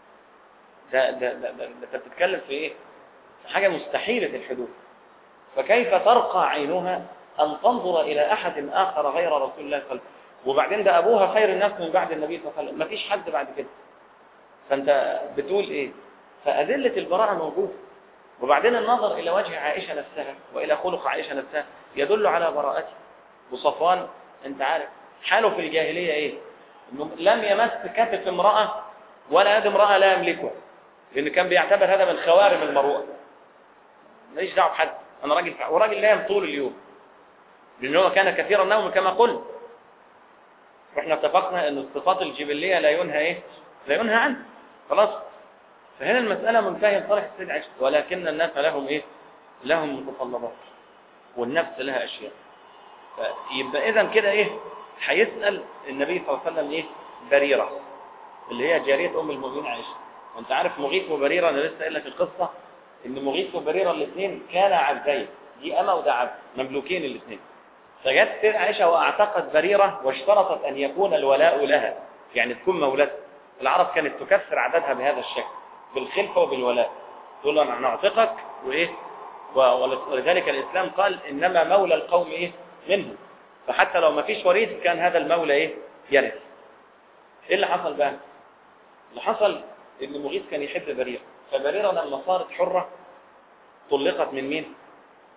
ده ده ده, ده, ده بتتكلم في ايه حاجة مستحيلة الحدوث فكيف ترقى عينها أن تنظر إلى أحد آخر غير رسول الله صلى الله عليه وسلم وبعدين ده أبوها خير الناس من بعد النبي صلى الله عليه وسلم مفيش حد بعد كده فأنت بتقول إيه فأدلة البراءة موجودة وبعدين النظر إلى وجه عائشة نفسها وإلى خلق عائشة نفسها يدل على براءتها وصفوان أنت عارف حاله في الجاهلية إيه إنه لم يمس كتف امرأة ولا يد امرأة لا يملكها لأن كان بيعتبر هذا من خوارم المروءة ماليش دعوه بحد انا راجل وراجل نايم طول اليوم لان هو كان كثير النوم كما قلت واحنا اتفقنا ان الصفات الجبليه لا ينهى ايه لا ينهى عنها خلاص فهنا المساله منتهيه لصالح السيد عائشه ولكن الناس لهم ايه لهم متطلبات والنفس لها اشياء فيبقى اذا كده ايه هيسال النبي صلى الله عليه وسلم ايه بريره اللي هي جاريه ام المؤمنين عائشه وانت عارف مغيث وبريره انا لسه قايل لك القصه ان مغيث وبريرة الاثنين كان عبدين دي أما وده عبد مملوكين الاثنين فجت سيد عائشة واعتقد بريرة واشترطت أن يكون الولاء لها يعني تكون مولاتها العرب كانت تكسر عددها بهذا الشكل بالخلفة وبالولاء تقول له أنا نعتقك وإيه ولذلك الإسلام قال إنما مولى القوم إيه منهم فحتى لو ما فيش وريث كان هذا المولى إيه يرث إيه اللي حصل بقى اللي حصل إن مغيث كان يحب بريرة فبريرة لما صارت حرة طلقت من مين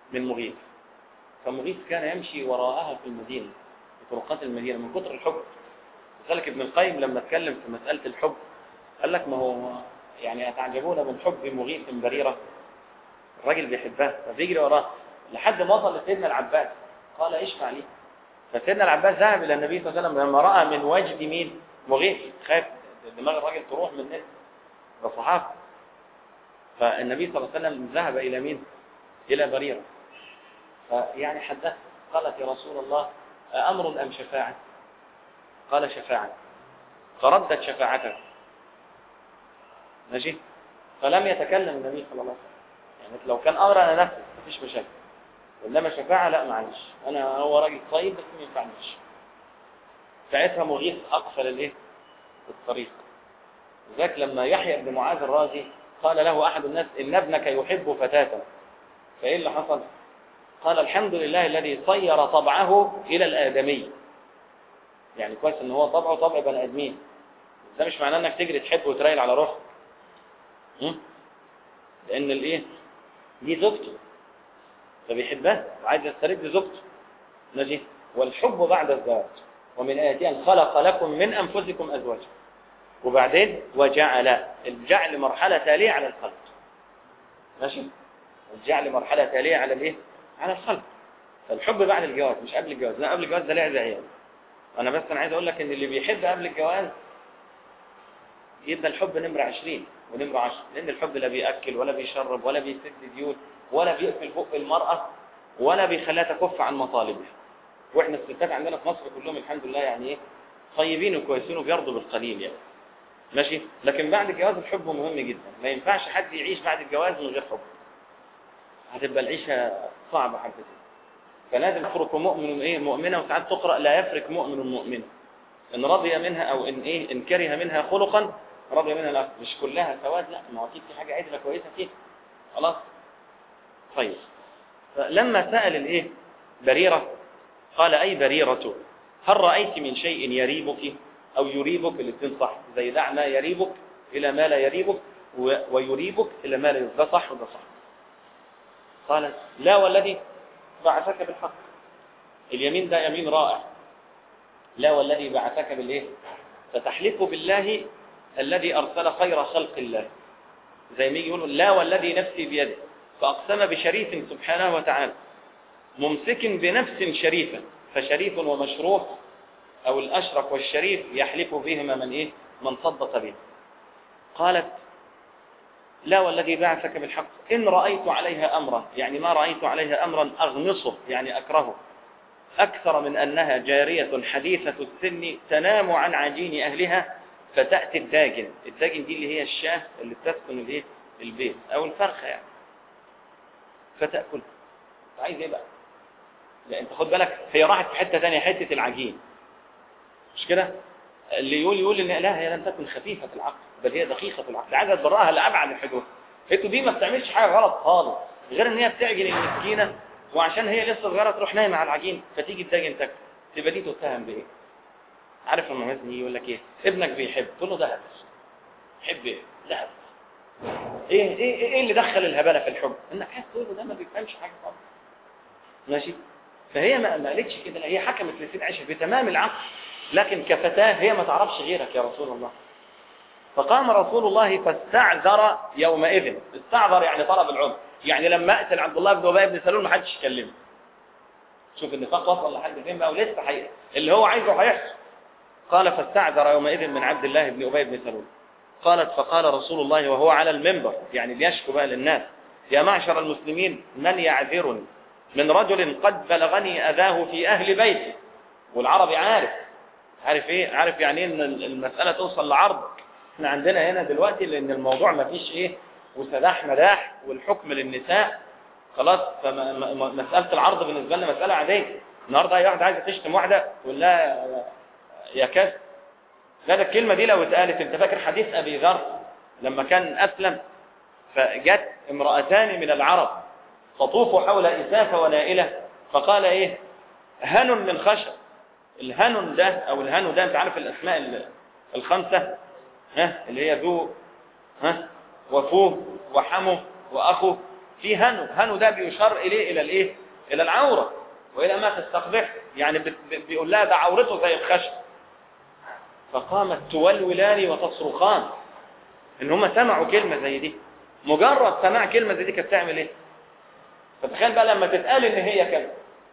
من مغيث فمغيث كان يمشي وراءها في المدينة في طرقات المدينة من كتر الحب لذلك ابن القيم لما اتكلم في مسألة الحب قال لك ما هو يعني أتعجبون من حب مغيث بريرة الراجل بيحبها فبيجري وراه لحد ما وصل لسيدنا العباس قال اشفع لي فسيدنا العباس ذهب الى النبي صلى الله عليه وسلم لما راى من وجد مين مغيث خاف دماغ الراجل تروح من الناس الصحابه فالنبي صلى الله عليه وسلم ذهب الى مين الى بريره فيعني حدث قالت يا رسول الله امر ام شفاعه قال شفاعه فردت شفاعته ماشي فلم يتكلم النبي صلى الله عليه وسلم يعني لو كان امر انا نفسي مفيش مشاكل انما شفاعه لا معلش انا هو راجل طيب بس ما ينفعنيش ساعتها مغيث اقفل الايه الطريق ذاك لما يحيى بن معاذ الرازي قال له احد الناس ان ابنك يحب فتاه فايه اللي حصل قال الحمد لله الذي صير طبعه الى الادمي يعني كويس ان هو طبعه طبع بني ادمين ده مش معناه انك تجري تحب وترايل على روحك لان الايه دي زوجته فبيحبها وعايز يسترد زوجته ماشي والحب بعد الزواج ومن آياته أن خلق لكم من أنفسكم أزواجا وبعدين وجعل الجعل مرحلة تالية على الخلق ماشي الجعل مرحلة تالية على الايه على الخلق فالحب بعد الجواز مش قبل الجواز لا قبل الجواز ده لعب عيال انا بس انا عايز اقول لك ان اللي بيحب قبل الجواز يبقى الحب نمرة 20 ونمرة 10 لان الحب لا بياكل ولا بيشرب ولا بيسد ديون ولا بيقفل بق المرأة ولا بيخليها تكف عن مطالبها واحنا الستات عندنا في مصر كلهم الحمد لله يعني ايه طيبين وكويسين وبيرضوا بالقليل يعني ماشي لكن بعد الجواز الحب مهم جدا ما ينفعش حد يعيش بعد الجواز من غير حب هتبقى العيشة صعبة حبتين فلازم يفرق مؤمن ايه مؤمنة وساعات تقرأ لا يفرق مؤمن مؤمنة ان رضي منها او ان ايه ان كره منها خلقا رضي منها لا مش كلها سواد لا ما هو اكيد في حاجة عدلة كويسة فيها خلاص طيب فلما سأل الايه بريرة قال أي بريرة هل رأيت من شيء يريبك أو يريبك الاثنين صح زي دع ما يريبك إلى ما لا يريبك ويريبك إلى ما لا يريبك ده صح وده صح قالت لا والذي بعثك بالحق اليمين ده يمين رائع لا والذي بعثك بالإيه فتحلف بالله الذي أرسل خير خلق الله زي ما يجي يقولوا لا والذي نفسي بيده فأقسم بشريف سبحانه وتعالى ممسك بنفس شريفة فشريف ومشروف أو الأشرف والشريف يحلف بهما من إيه من صدق به قالت لا والذي بعثك بالحق إن رأيت عليها أمرا يعني ما رأيت عليها أمرا أغمصه يعني أكرهه أكثر من أنها جارية حديثة السن تنام عن عجين أهلها فتأتي الداجن الداجن دي اللي هي الشاه اللي بتسكن الايه البيت أو الفرخة يعني فتأكل عايز ايه بقى لا انت خد بالك هي راحت في حته ثانيه حته العجين مش كده اللي يقول يقول ان لا هي لم تكن خفيفه في العقل بل هي دقيقه في العقل عايزه تبرأها لابعد الحدود انتوا دي ما بتعملش حاجه غلط خالص غير ان هي بتعجن المسكينه وعشان هي لسه صغيره تروح نايمه على العجين فتيجي تداجن تاكل تبقى دي تتهم بايه عارف لما مثلا يجي يقول لك ايه ابنك بيحب تقول له ذهب يحب ايه ذهب ايه ايه ايه اللي دخل الهبله في الحب انك عايز تقول له ده ما بيفهمش حاجه خالص ماشي فهي ما ما قالتش كده هي حكمت لسيد عائشه بتمام العقل لكن كفتاه هي ما تعرفش غيرك يا رسول الله فقام رسول الله فاستعذر يومئذ استعذر يعني طلب العذر يعني لما اقتل عبد الله بن ابي بن سلول ما حدش يكلمه شوف النفاق وصل لحد فين بقى ولسه حقيقة. اللي هو عايزه هيحصل قال فاستعذر يومئذ من عبد الله بن ابي بن سلول قالت فقال رسول الله وهو على المنبر يعني بيشكو بقى للناس يا معشر المسلمين من يعذرني من رجل قد بلغني أذاه في أهل بيتي والعربي عارف عارف ايه عارف يعني ايه ان المسألة توصل لعرض احنا عندنا هنا دلوقتي لان الموضوع ما فيش ايه وسداح مداح والحكم للنساء خلاص فمسألة العرض بالنسبة لنا مسألة عادية النهاردة اي واحدة عايزة تشتم واحدة تقول لها يا كاس لا ده الكلمة دي لو اتقالت انت فاكر حديث ابي ذر لما كان اسلم فجت امرأتان من العرب تطوف حول إسافة ونائلة فقال إيه هن من خشب الهن ده أو الهن ده أنت عارف الأسماء الخمسة ها اللي هي ذو ها وفوه وحمه وأخوه في هنو هنو ده بيشار اليه الى الايه الى العوره والى ما تستقبح يعني بت- ب- بيقول لها ده عورته زي الخشب فقامت تولولان وتصرخان ان هم سمعوا كلمه زي دي مجرد سماع كلمه زي دي كانت تعمل ايه فتخيل بقى لما تتقال ان هي كذا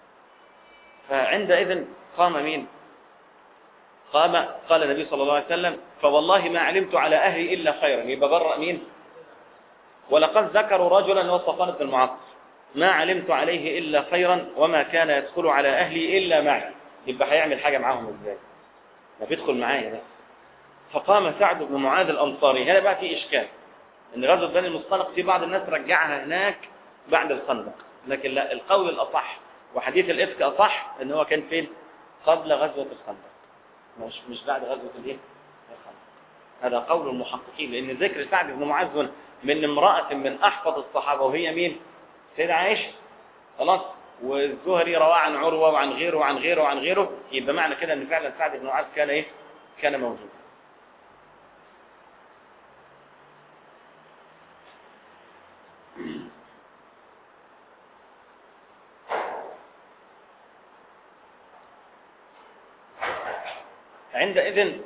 فعندئذ قام مين قام قال النبي صلى الله عليه وسلم فوالله ما علمت على اهلي الا خيرا يبقى برأ مين ولقد ذكروا رجلا وصفان بن المعطل ما علمت عليه الا خيرا وما كان يدخل على اهلي الا معي يبقى هيعمل حاجه معاهم ازاي ما بيدخل معايا بقى فقام سعد بن معاذ الانصاري هنا بقى في اشكال ان غزوه بني المصطلق في بعض الناس رجعها هناك بعد الخندق لكن لا القول الاصح وحديث الافك اصح ان هو كان فين قبل غزوه الخندق مش مش بعد غزوه الايه الخندق هذا قول المحققين لان ذكر سعد بن معاذ هنا من امراه من احفظ الصحابه وهي مين سيدة عائشه خلاص والزهري رواه عن عروه وعن غيره وعن غيره وعن غيره يبقى معنى كده ان فعلا سعد بن معاذ كان ايه كان موجود عندئذ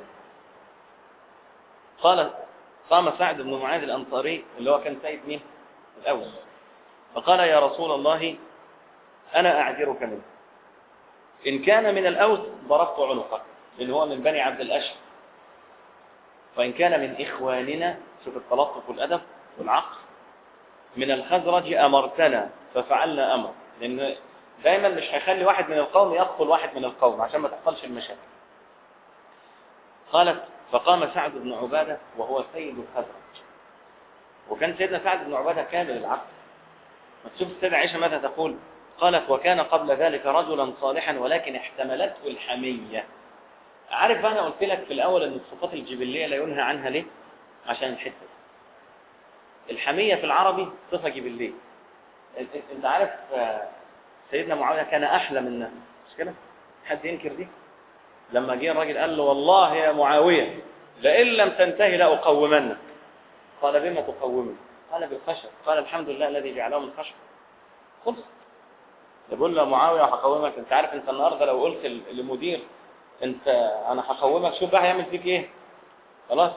قال قام سعد بن معاذ الأنصاري اللي هو كان سيد مين الأوس فقال يا رسول الله أنا أعذرك منه إن كان من الأوس ضربت عنقك لأن هو من بني عبد الأشهر وإن كان من إخواننا شوف التلطف والأدب والعقل من الخزرج أمرتنا ففعلنا أمر لأن دايما مش هيخلي واحد من القوم يقتل واحد من القوم عشان ما تحصلش المشاكل قالت فقام سعد بن عبادة وهو سيد الخزرج وكان سيدنا سعد بن عبادة كامل العقل ما تشوف السيدة عائشة ماذا تقول قالت وكان قبل ذلك رجلا صالحا ولكن احتملته الحمية عارف بقى انا قلت لك في الاول ان الصفات الجبلية لا ينهى عنها ليه عشان الحتة دي. الحمية في العربي صفة جبلية انت- انت عارف آه، سيدنا معاوية كان احلى منا مش كده حد ينكر دي لما جه الراجل قال له والله يا معاوية لئن لم تنتهي لأقومنك قال بما تقومني قال بالخشب قال الحمد لله الذي جعله من خشب خلص يقول له معاوية هقومك انت عارف انت النهارده لو قلت ل- لمدير انت انا هقومك شوف بقى هيعمل فيك ايه خلاص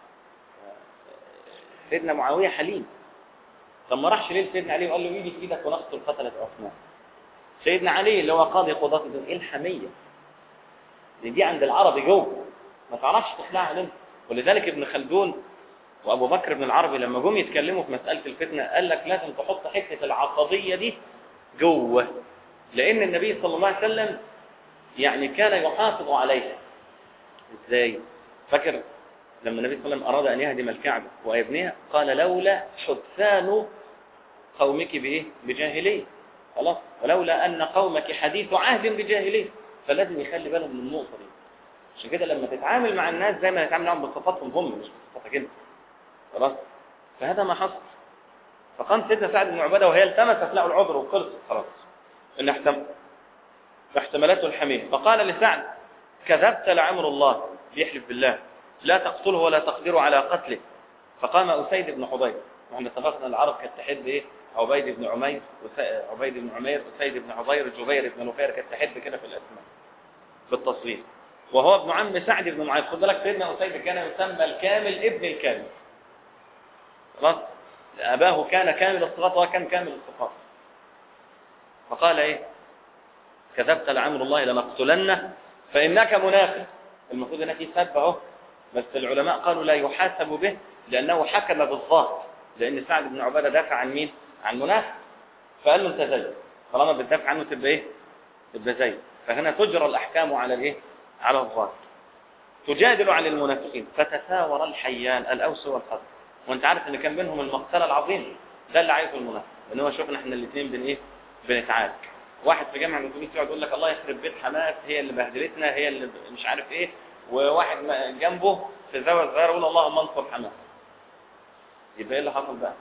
سيدنا معاوية حليم طب ما راحش ليه سيدنا علي وقال له ايدي في ايدك ونقتل قتلة عثمان سيدنا علي اللي هو قاضي قضاة الدين ايه الحمية دي, دي عند العربي جوه ما تعرفش تخلعها منه ولذلك ابن خلدون وابو بكر بن العربي لما جم يتكلموا في مساله الفتنه قال لك لازم تحط حته العصبيه دي جوه لان النبي صلى الله عليه وسلم يعني كان يحافظ عليها ازاي فاكر لما النبي صلى الله عليه وسلم اراد ان يهدم الكعبه ويبنيها قال لولا حدثان قومك بايه بجاهليه خلاص ولولا ان قومك حديث عهد بجاهليه فلازم يخلي باله من النقطه دي عشان كده لما تتعامل مع الناس زي ما تتعامل معاهم بصفاتهم هم مش بصفاتك انت خلاص فهذا ما حصل فقام سيدنا سعد بن عباده وهي التمست له العذر وخلصت خلاص ان احتم فاحتملته الحمية فقال لسعد كذبت لعمر الله بيحلف بالله لا تقتله ولا تقدر على قتله فقام أسيد بن حضير واحنا اتفقنا العرب كانت تحب ايه عبيد بن عمير وس- عبيد بن عمير أسيد بن حضير جبير بن نفير كانت تحب كده في الأسماء بالتصوير وهو ابن عم سعد بن معاذ خد بالك سيدنا أسيد كان يسمى الكامل ابن الكامل خلاص أباه كان كامل الصفات وهو كان كامل الصفات فقال ايه كذبت لعمر الله لنقتلنه فإنك منافق المفروض انك يسب اهو بس العلماء قالوا لا يحاسب به لأنه حكم بالظاهر لأن سعد بن عبادة دافع عن مين؟ عن منافق فقال له انت زي طالما بتدافع عنه تبقى ايه؟ تبقى زي فهنا تجرى الأحكام على الايه؟ على الظاهر تجادل عن المنافقين فتثاور الحيان الأوس والخزرج وانت عارف ان كان بينهم المقتله العظيم ده اللي عايزه المنافق ان هو شفنا احنا الاثنين بن ايه بنتعارك واحد في جامع المسلمين يقعد يقول لك الله يخرب بيت حماس هي اللي بهدلتنا هي اللي مش عارف ايه وواحد ما- جنبه في زاويه صغيره يقول اللهم انصر حماس يبقى ايه اللي حصل بقى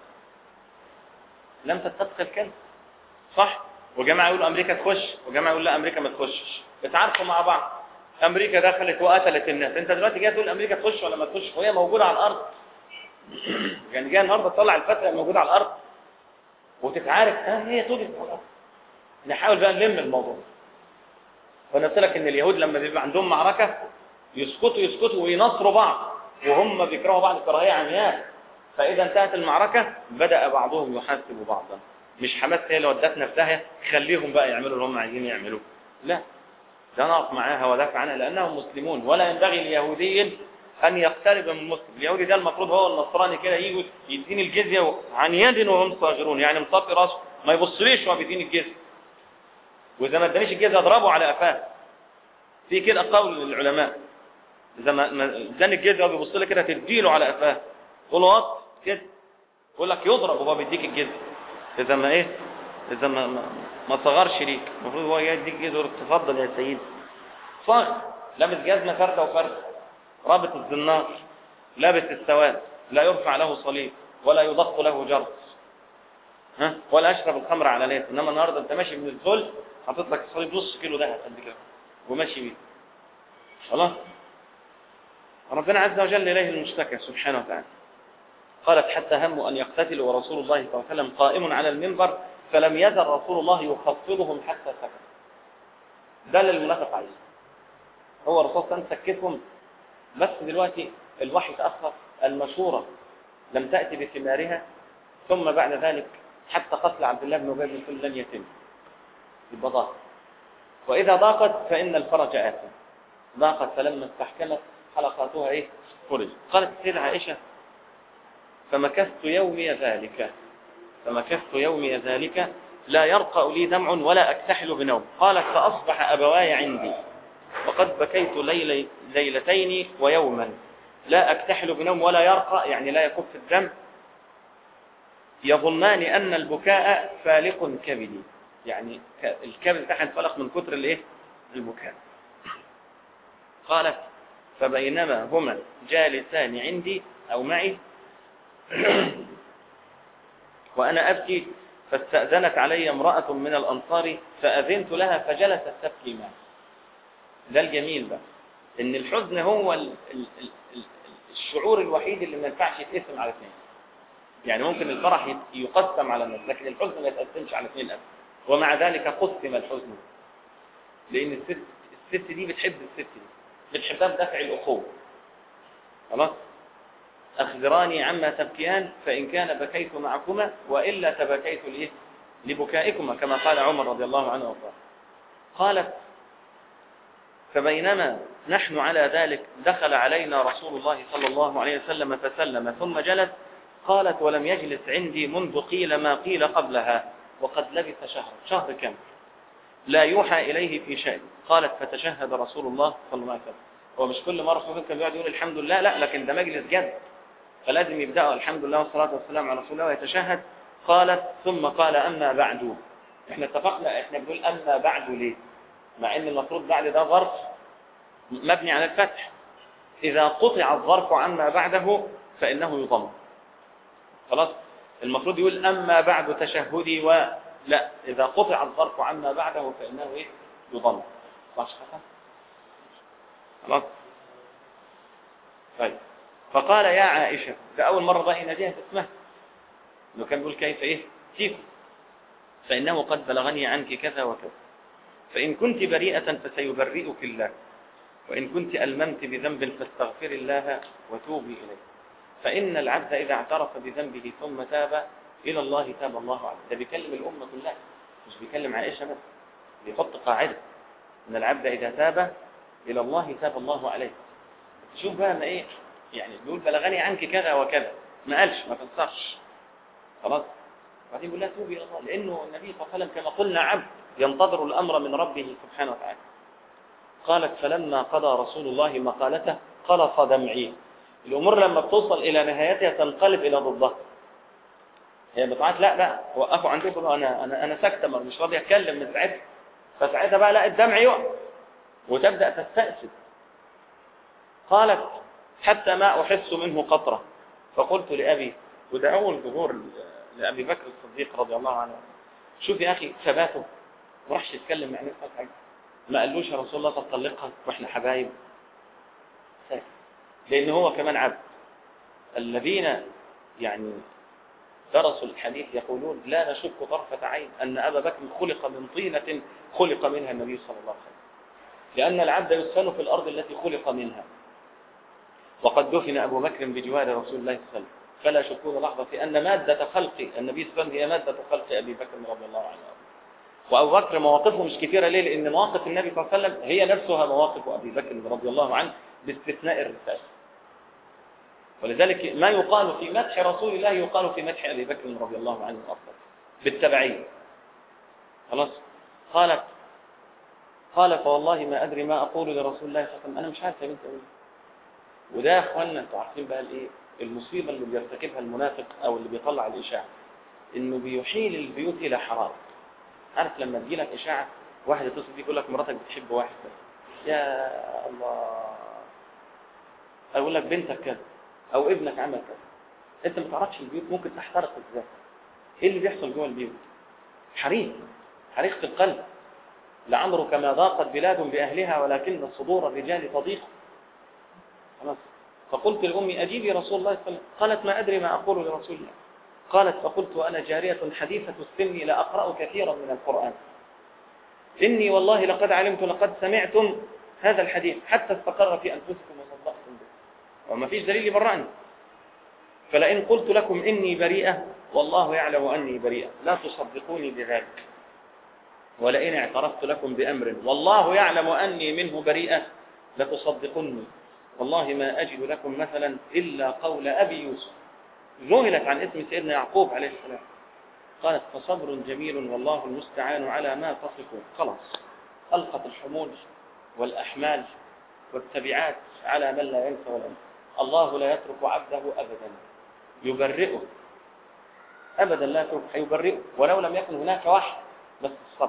لم تتفق الكلمه صح وجماعه يقولوا امريكا تخش وجماعه يقولوا لا امريكا ما تخشش اتعاركوا مع بعض امريكا دخلت وقتلت الناس انت دلوقتي جاي تقول امريكا تخش ولا ما تخش وهي موجوده على الارض يعني جاي النهارده تطلع الفتره الموجوده على الارض وتتعارك ها هي توجد خلاص نحاول بقى نلم الموضوع وانا قلت لك ان اليهود لما بيبقى عندهم معركه يسكتوا يسكتوا وينصروا بعض وهم بيكرهوا بعض كراهيه عمياء فاذا انتهت المعركه بدا بعضهم يحاسب بعضا مش حماس هي اللي ودتنا في داهيه خليهم بقى يعملوا اللي هم عايزين يعملوه لا ده نقف معاها ودافع عنها لانهم مسلمون ولا ينبغي ليهودي ان يقترب من مسلم اليهودي ده المفروض هو النصراني كده يجي يديني الجزيه عن يد وهم صاغرون يعني مصفي راسه ما يبصليش وهو بيديني الجزيه واذا ما ادانيش الجزيه اضربه على قفاه في كده قول للعلماء اذا ما اداني الجزيه وهو بيبص لي كده تديله على قفاه تقول له وط كده يقول لك يضرب وهو بيديك الجزيه اذا ما ايه اذا ما ما, ما صغرش ليك المفروض هو يديك جزيه يقول تفضل يا سيدي صغر لابس جزمه فرده وفرده رابط الزنار لابس السواد لا يرفع له صليب ولا يضخ له جرس ها ولا اشرب الخمر على ليل انما النهارده انت ماشي من الذل حاطط لك الصليب نص كيلو ذهب قد كده وماشي بيه خلاص ربنا عز وجل اليه المشتكى سبحانه وتعالى قالت حتى هموا ان يقتتلوا ورسول الله صلى الله عليه وسلم قائم على المنبر فلم يزل رسول الله يخفضهم حتى سكت ده اللي المنافق عايزه هو الرسول صلى الله عليه وسلم سكتهم بس دلوقتي الوحي تأخر المشورة لم تأتي بثمارها ثم بعد ذلك حتى قتل عبد الله بن أبي بن سلول لن يتم يبقى ضاق وإذا ضاقت فإن الفرج آت ضاقت فلما استحكمت حلقاتها إيه فرج قالت السيدة عائشة فمكثت يومي ذلك فمكثت يومي ذلك لا يرقى لي دمع ولا أكتحل بنوم قالت فأصبح أبواي عندي وقد بكيت ليلي ليلتين ويوما لا أكتحل بنوم ولا يرقى يعني لا يكف الدم يظنان أن البكاء فالق كبدي يعني الكبد بتاعها انفلق من كتر الايه البكاء قالت فبينما هما جالسان عندي أو معي وأنا أبكي فاستأذنت علي امرأة من الأنصار فأذنت لها فجلست تبكي معي ده الجميل بقى ان الحزن هو ال ال ال الشعور الوحيد اللي ما ينفعش يتقسم على اثنين يعني ممكن الفرح يقسم على الناس لكن الحزن ما يتقسمش على اثنين ابدا ومع ذلك قسم الحزن لان الست الست دي بتحب الست دي بتحبها بدافع الاخوه خلاص اخبراني عما تبكيان فان كان بكيت معكما والا تبكيت لايه لبكائكما كما قال عمر رضي الله عنه وارضاه قالت فبينما نحن على ذلك دخل علينا رسول الله صلى الله عليه وسلم فسلم ثم جلس قالت ولم يجلس عندي منذ قيل ما قيل قبلها وقد لبث شهر شهر كم لا يوحى إليه في شيء قالت فتشهد رسول الله صلى الله عليه وسلم هو مش كل مرة رسول كان بيقعد يقول الحمد لله لا لكن ده مجلس جد فلازم يبدأ الحمد لله والصلاة والسلام على رسول الله ويتشهد قالت ثم قال أما بعد احنا اتفقنا احنا بنقول أما بعد ليه مع ان المفروض بعد ده ظرف مبني على الفتح إذا قطع الظرف عما بعده فإنه يضم خلاص المفروض يقول أما بعد تشهدي و لا إذا قطع الظرف عما بعده فإنه إيه يضم صح خلاص طيب فقال يا عائشة ده أول مرة بقى يناديها باسمها إنه كان بيقول كيف إيه فيكم فإنه قد بلغني عنك كذا وكذا فإن كنت بريئة فسيبرئك الله وإن كنت ألممت بذنب فاستغفر الله وتوبي إليه فإن العبد إذا اعترف بذنبه ثم تاب إلى الله تاب الله عليه ده بيكلم الأمة كلها مش بيكلم عائشة بس بيحط قاعدة إن العبد إذا تاب إلى الله تاب الله عليه شوف بقى ما إيه يعني بيقول بلغني عنك كذا وكذا ما قالش ما فسرش خلاص بعدين بيقول لها توبي إلى الله لأنه النبي صلى الله عليه وسلم كما قلنا عبد ينتظر الأمر من ربه سبحانه وتعالى قالت فلما قضى رسول الله مقالته خلص دمعي الأمور لما بتوصل إلى نهايتها تنقلب إلى ضدها هي بتعيط لا لا وقفوا عندكم أنا أنا أنا ساكتة مش راضي أتكلم من ساعتها فساعتها بقى لا الدمع يقع وتبدأ تستأسد قالت حتى ما أحس منه قطرة فقلت لأبي وده أول ظهور لأبي بكر الصديق رضي الله عنه شوف يا أخي ثباته ما راحش يتكلم مع نفسه حاجة ما قالوش يا رسول الله تطلقها واحنا حبايب لان هو كمان عبد الذين يعني درسوا الحديث يقولون لا نشك طرفة عين أن أبا بكر خلق من طينة خلق منها النبي صلى الله عليه وسلم لأن العبد يسكن في الأرض التي خلق منها وقد دفن أبو بكر بجوار رسول الله صلى الله عليه وسلم فلا شكون لحظة في أن مادة خلق النبي صلى الله عليه وسلم هي مادة خلق أبي بكر رضي الله عنه وأبو بكر مواقفه مش كثيرة ليه؟ لأن مواقف النبي صلى الله عليه وسلم هي نفسها مواقف أبي بكر رضي الله عنه باستثناء الرسالة ولذلك ما يقال في مدح رسول الله يقال في مدح أبي بكر رضي الله عنه أفضل بالتبعية خلاص قالت قال فوالله ما أدري ما أقول لرسول الله صلى الله عليه وسلم أنا مش عارف يا بنت أقول وده يا أخوانا أنتوا عارفين بقى الإيه المصيبة اللي بيرتكبها المنافق أو اللي بيطلع الإشاعة إنه بيحيل البيوت إلى حرام عارف لما تجي لك إشاعة واحد يتصل بيك يقول لك مراتك بتحب واحد كذا يا الله أقول لك بنتك كذا أو ابنك عمل كذا أنت ما تعرفش البيوت ممكن تحترق إزاي إيه اللي بيحصل جوه البيوت حريق حريقة القلب لعمرك ما ضاقت بلاد بأهلها ولكن صدور الرجال تضيق خلاص فقلت لأمي أجيبي رسول الله صلى الله عليه وسلم قالت ما أدري ما أقول لرسول الله قالت فقلت وأنا جارية حديثة السن لا أقرأ كثيرا من القرآن إني والله لقد علمت لقد سمعتم هذا الحديث حتى استقر في أنفسكم وصدقتم به وما فيش دليل يبرعني فلئن قلت لكم إني بريئة والله يعلم أني بريئة لا تصدقوني بذلك ولئن اعترفت لكم بأمر والله يعلم أني منه بريئة لتصدقني والله ما أجد لكم مثلا إلا قول أبي يوسف ذهلت عن اسم سيدنا يعقوب عليه السلام قالت فصبر جميل والله المستعان على ما تصفون خلاص ألقت الحمول والأحمال والتبعات على من لا ينسى ولا ينسى الله لا يترك عبده أبدا يبرئه أبدا لا يترك يبرئه ولو لم يكن هناك واحد بس الصبر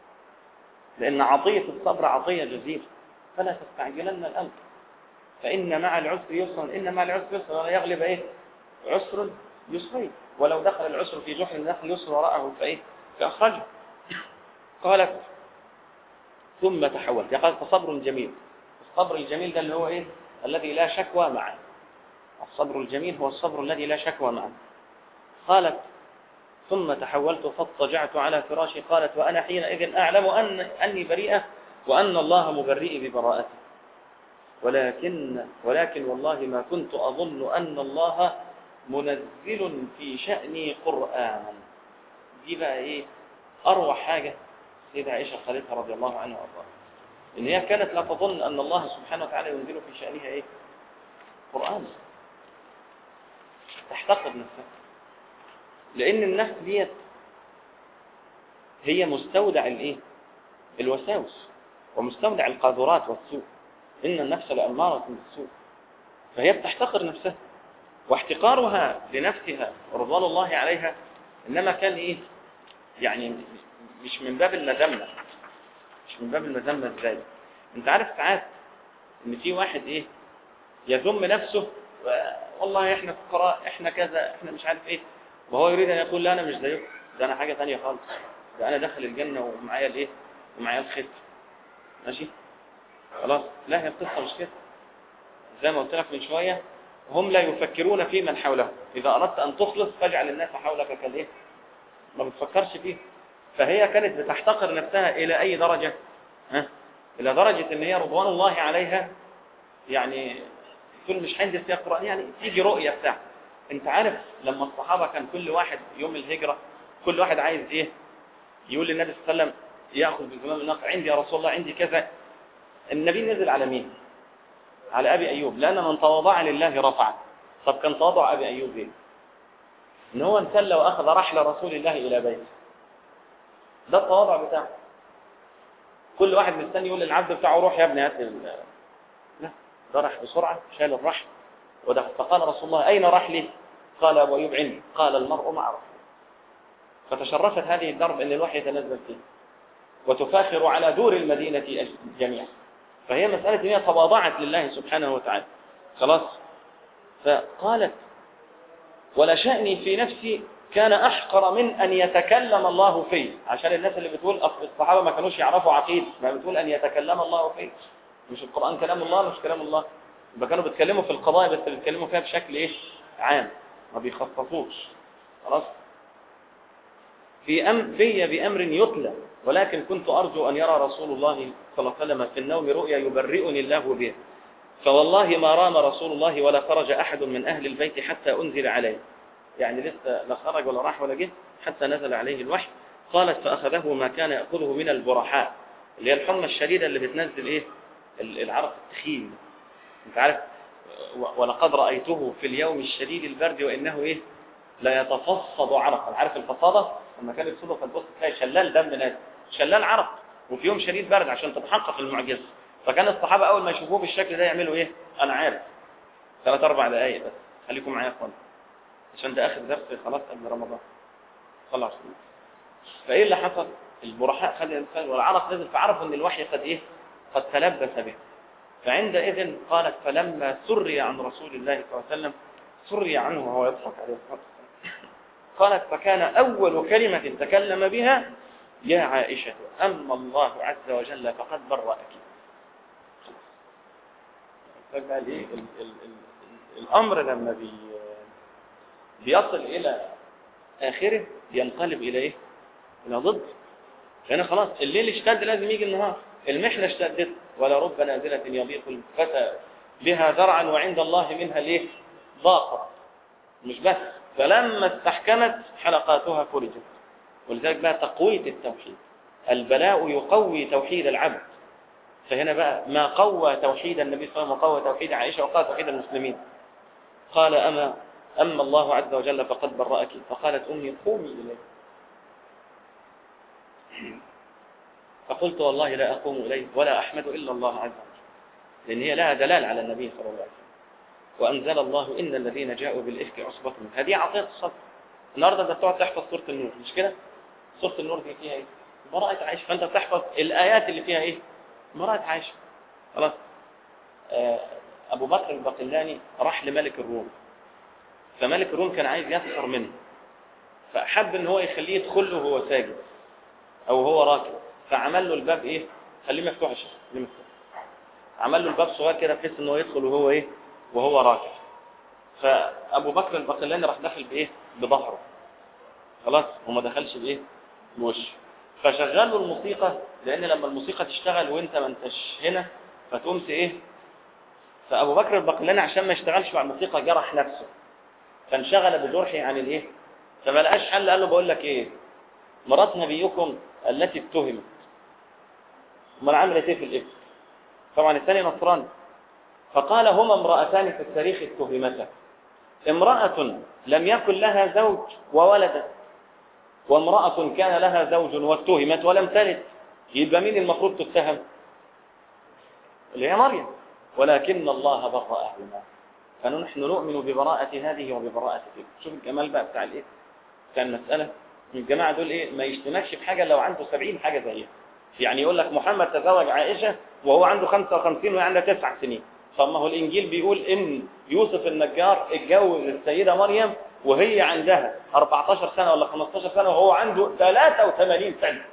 لأن عطية الصبر عطية جزيلة فلا تستعجلن الأمر فإن مع العسر يسرا إن مع العسر يسرا ولا يغلب إيه عسر يسرين ولو دخل العسر في جحر دخل يسر وراءه فإيه فأخرجه قالت ثم تحولت قالت فصبر جميل الصبر الجميل ده اللي هو إيه الذي لا شكوى معه الصبر الجميل هو الصبر الذي لا شكوى معه قالت ثم تحولت فاضطجعت على فراشي قالت وأنا حينئذ أعلم أن أني بريئة وأن الله مبرئي ببراءتي ولكن ولكن والله ما كنت أظن أن الله منزل في شأني قرآنا دي بقى إيه أروع حاجة سيدة عائشة خالتها رضي الله عنها وأرضاها إن هي كانت لا تظن أن الله سبحانه وتعالى ينزل في شأنها إيه قرآن تحتقر نفسها لأن النفس ديت هي مستودع الإيه الوساوس ومستودع القاذورات والسوء إن النفس لأمارة بالسوء فهي بتحتقر نفسها واحتقارها لنفسها رضوان الله عليها إنما كان إيه يعني مش من باب المذمة مش من باب المذمة إزاي أنت عارف ساعات إن في واحد إيه يذم نفسه والله إحنا فقراء إحنا كذا إحنا مش عارف إيه وهو يريد أن يقول لا أنا مش زيكم ده أنا حاجة ثانيه خالص ده أنا داخل الجنة ومعايا الإيه ومعايا الخير ماشي خلاص لا هي القصة مش كده زي ما قلت لك من شوية هم لا يفكرون في من حولهم إذا أردت أن تخلص فاجعل الناس حولك كالإيه ما بتفكرش فيه فهي كانت بتحتقر نفسها إلى أي درجة ها؟ إلى درجة أن هي رضوان الله عليها يعني تقول مش عندي سياق قرآن يعني تيجي رؤية بتاع انت عارف لما الصحابة كان كل واحد يوم الهجرة كل واحد عايز ايه يقول للنبي صلى الله عليه وسلم ياخذ بزمام الناقة عندي يا رسول الله عندي كذا النبي نزل على مين على ابي ايوب لان من تواضع لله رفعه طب كان تواضع ابي ايوب ايه ان هو انسلى واخذ رحل رسول الله الى بيته ده التواضع بتاعه كل واحد مستني يقول للعبد بتاعه روح يا ابني هات لا ده راح بسرعه شال الرحل ودخل فقال رسول الله اين رحلي قال ابو ايوب عندي قال المرء مع رحله فتشرفت هذه الدرب ان الوحي يتنزل فيه وتفاخر على دور المدينة جميعا فهي مسألة هي تواضعت لله سبحانه وتعالى خلاص فقالت ولا شأني في نفسي كان أحقر من أن يتكلم الله فيه عشان الناس اللي بتقول الصحابة ما كانوش يعرفوا عقيد ما بتقول أن يتكلم الله فيه مش القرآن كلام الله مش كلام الله يبقى كانوا بيتكلموا في القضايا بس بيتكلموا فيها بشكل إيه عام ما بيخصصوش خلاص في أم في بأمر يتلى ولكن كنت أرجو أن يرى رسول الله صلى الله عليه وسلم في النوم رؤيا يبرئني الله به فوالله ما رام رسول الله ولا خرج أحد من أهل البيت حتى أنزل عليه يعني لسه لا خرج ولا راح ولا جه حتى نزل عليه الوحي قالت فأخذه ما كان يأخذه من البرحاء اللي هي الحمى الشديدة اللي بتنزل إيه ال- العرق التخين انت عارف و- ولقد رأيته في اليوم الشديد البرد وإنه إيه لا يتفصد عرقا عارف الفصادة لما كان يفصده فتبص تلاقي شلال دم نازل شلال عرق وفي يوم شديد برد عشان تتحقق المعجزة فكان الصحابة أول ما يشوفوه بالشكل ده يعملوا إيه أنا عارف ثلاث أربع دقايق بس خليكم معايا يا اخوان عشان ده آخر درس خلاص قبل رمضان صلى الله عليه وسلم فإيه اللي حصل البرحاء خد الإنسان والعرق نزل فعرفوا أن الوحي قد إيه قد تلبس به فعندئذ قالت فلما سري عن رسول الله صلى الله عليه وسلم سري عنه وهو يضحك عليه الصلاة والسلام قالت فكان أول كلمة تكلم بها يا عائشة أما الله عز وجل فقد برأك فبقى الإيه؟ ال- ال- ال- الأمر لما بي بيصل إلى آخره ينقلب إلى إيه؟ إلى ضد هنا خلاص الليل اشتد لازم يجي النهار المحنة اشتدت ولا رب نازلة يضيق الفتى بها ذرعا وعند الله منها ليه ضاقت مش بس فلما استحكمت حلقاتها فرجت ولذلك بقى تقوية التوحيد البلاء يقوي توحيد العبد فهنا بقى ما قوى توحيد النبي صلى الله عليه وسلم وقوى توحيد عائشة وقوى توحيد المسلمين قال أما أما الله عز وجل فقد برأك فقالت أمي قومي إليه فقلت والله لا أقوم إليه ولا أحمد إلا الله عز وجل لأن هي لها دلال على النبي صلى الله عليه وسلم وأنزل الله إن الذين جاءوا بالإفك عصبة منكم هذه عطية الصبر النهارده انت بتقعد تحفظ سورة النور مش كده؟ سورة النور دي فيها إيه؟ براءة عائشة فأنت بتحفظ الآيات اللي فيها إيه؟ براءة عائشة خلاص آه، أبو بكر الباقلاني راح لملك الروم فملك الروم كان عايز يسخر منه فأحب إن هو يخليه يدخل له وهو ساجد أو هو راكب فعمل له الباب إيه؟ خليه مفتوح يا شيخ خليه مفتوح عمل له الباب صغير كده بحيث إن هو يدخل وهو إيه؟ وهو راكب فأبو بكر الباقلاني راح داخل بإيه؟ بظهره خلاص وما دخلش بإيه؟ بوشه فشغلوا الموسيقى لأن لما الموسيقى تشتغل وأنت ما أنتش هنا فتقوم إيه؟ فأبو بكر الباقلاني عشان ما يشتغلش مع الموسيقى جرح نفسه فانشغل بجرحه عن الإيه؟ فما لقاش حل قال له بقول لك إيه؟ مرات نبيكم التي اتهمت امال عملت ايه في الإفك طبعا الثاني نصراني فقال هما امرأتان في التاريخ اتهمتا امرأة لم يكن لها زوج وولدت وامرأة كان لها زوج واتهمت ولم تلد يبقى مين المفروض تتهم اللي هي مريم ولكن الله برأهما فنحن نؤمن ببراءة هذه وببراءة تلك شوف الجمال بقى بتاع الايه كان مسألة الجماعة دول ايه ما يشتمكش في حاجة لو عنده سبعين حاجة زيها يعني يقول لك محمد تزوج عائشة وهو عنده 55 وهي عندها تسع سنين طب ما هو الإنجيل بيقول إن يوسف النجار اتجوز السيدة مريم وهي عندها 14 سنة ولا 15 سنة وهو عنده 83 سنة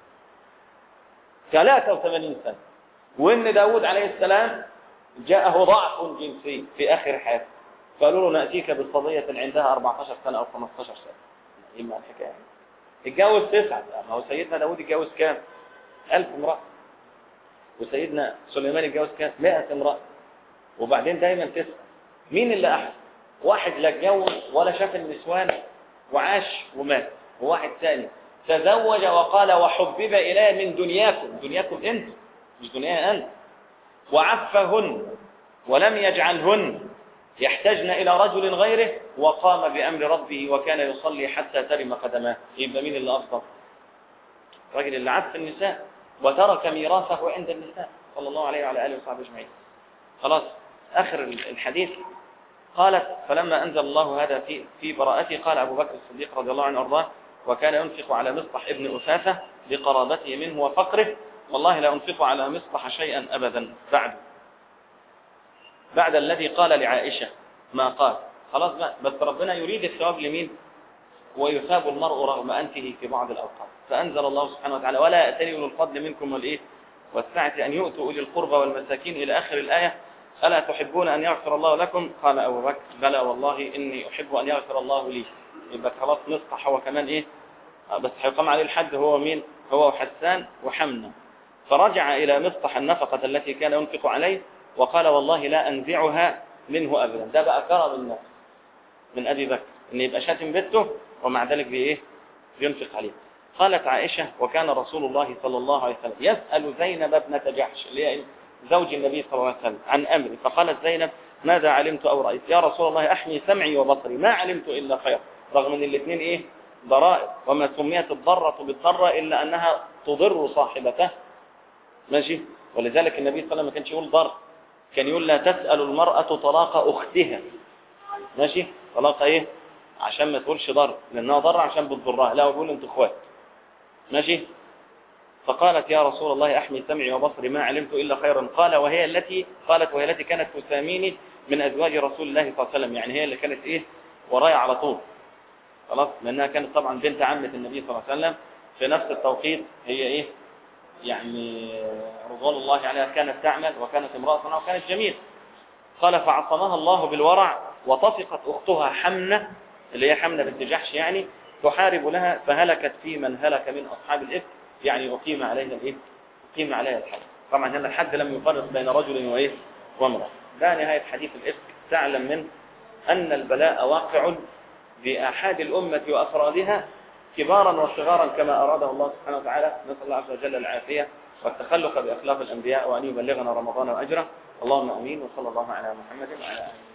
83 سنة وإن داود عليه السلام جاءه ضعف جنسي في آخر حياته قالوا له نأتيك بالصبية عندها 14 سنة أو 15 سنة إيه ما الحكاية اتجوز تسعة ما هو سيدنا داود اتجوز كام؟ ألف امرأة وسيدنا سليمان اتجوز كام؟ 100 امرأة وبعدين دايما تسأل مين اللي أحسن؟ واحد لا اتجوز ولا شاف النسوان وعاش ومات وواحد ثاني تزوج وقال وحبب إلي من دنياكم دنياكم أنت مش دنيا أنت وعفهن ولم يجعلهن يحتاجن إلى رجل غيره وقام بأمر ربه وكان يصلي حتى ترم قدماه يبقى مين اللي أفضل الراجل اللي عف النساء وترك ميراثه عند النساء صلى الله عليه وعلى آله وصحبه أجمعين خلاص آخر الحديث قالت فلما أنزل الله هذا في في براءته قال أبو بكر الصديق رضي الله عنه وأرضاه وكان ينفق على مصطح ابن أثاثة لقرابته منه وفقره والله لا أنفق على مصطح شيئا أبدا بعد بعد الذي قال لعائشة ما قال خلاص بقى بس ربنا يريد الثواب لمين ويثاب المرء رغم أنفه في بعض الأوقات فأنزل الله سبحانه وتعالى ولا يأتني أولو الفضل منكم والإيه والسعة أن يؤتوا أولي القربى والمساكين إلى آخر الآية ألا تحبون أن يغفر الله لكم قال أبو بكر بلى والله إني أحب أن يغفر الله لي يبقى خلاص مصطح هو كمان ايه آه، بس هيقام عليه الحد هو مين هو وحسان وحمنا فرجع إلى مصطح النفقة التي كان ينفق عليه وقال والله لا أنزعها منه أبدا ده بقى كرم النفس من أبي بكر إن يبقى شاتم بنته ومع ذلك بإيه ينفق عليه قالت عائشة وكان رسول الله صلى الله عليه وسلم يسأل زينب ابنة جحش اللي هي زوج النبي صلى الله عليه وسلم عن أمري فقالت زينب ماذا علمت أو رأيت يا رسول الله أحمي سمعي وبصري ما علمت إلا خير رغم أن الاثنين إيه ضرائب وما سميت الضرة بالضرة إلا أنها تضر صاحبته ماشي ولذلك النبي صلى الله عليه وسلم ما كانش يقول ضر كان يقول لا تسأل المرأة طلاق أختها ماشي طلاق إيه عشان ما تقولش ضر لأنها ضر عشان بتضرها لا ويقول انتوا اخوات ماشي فقالت يا رسول الله أحمي سمعي وبصري ما علمت إلا خيرا قال وهي التي قالت وهي التي كانت تساميني من أزواج رسول الله صلى الله عليه وسلم يعني هي اللي كانت إيه ورايا على طول خلاص لأنها كانت طبعا بنت عمة النبي صلى الله عليه وسلم في نفس التوقيت هي إيه يعني رضوان الله عليها كانت تعمل وكانت امرأة صنعة وكانت جميلة قال فعصمها الله بالورع وطفقت أختها حمنة اللي هي حمنة بنت جحش يعني تحارب لها فهلكت في من هلك من أصحاب الإفك يعني أقيم عليها الإيه أقيم عليها الحد طبعا هنا الحد لم يفرق بين رجل وإيه وامرأة ده نهاية حديث الإفك تعلم من أن البلاء واقع بآحاد الأمة وأفرادها كبارا وصغارا كما أراده الله سبحانه وتعالى نسأل الله عز وجل العافية والتخلق بأخلاق الأنبياء وأن يبلغنا رمضان وأجره اللهم أمين وصلى الله على محمد وعلى آله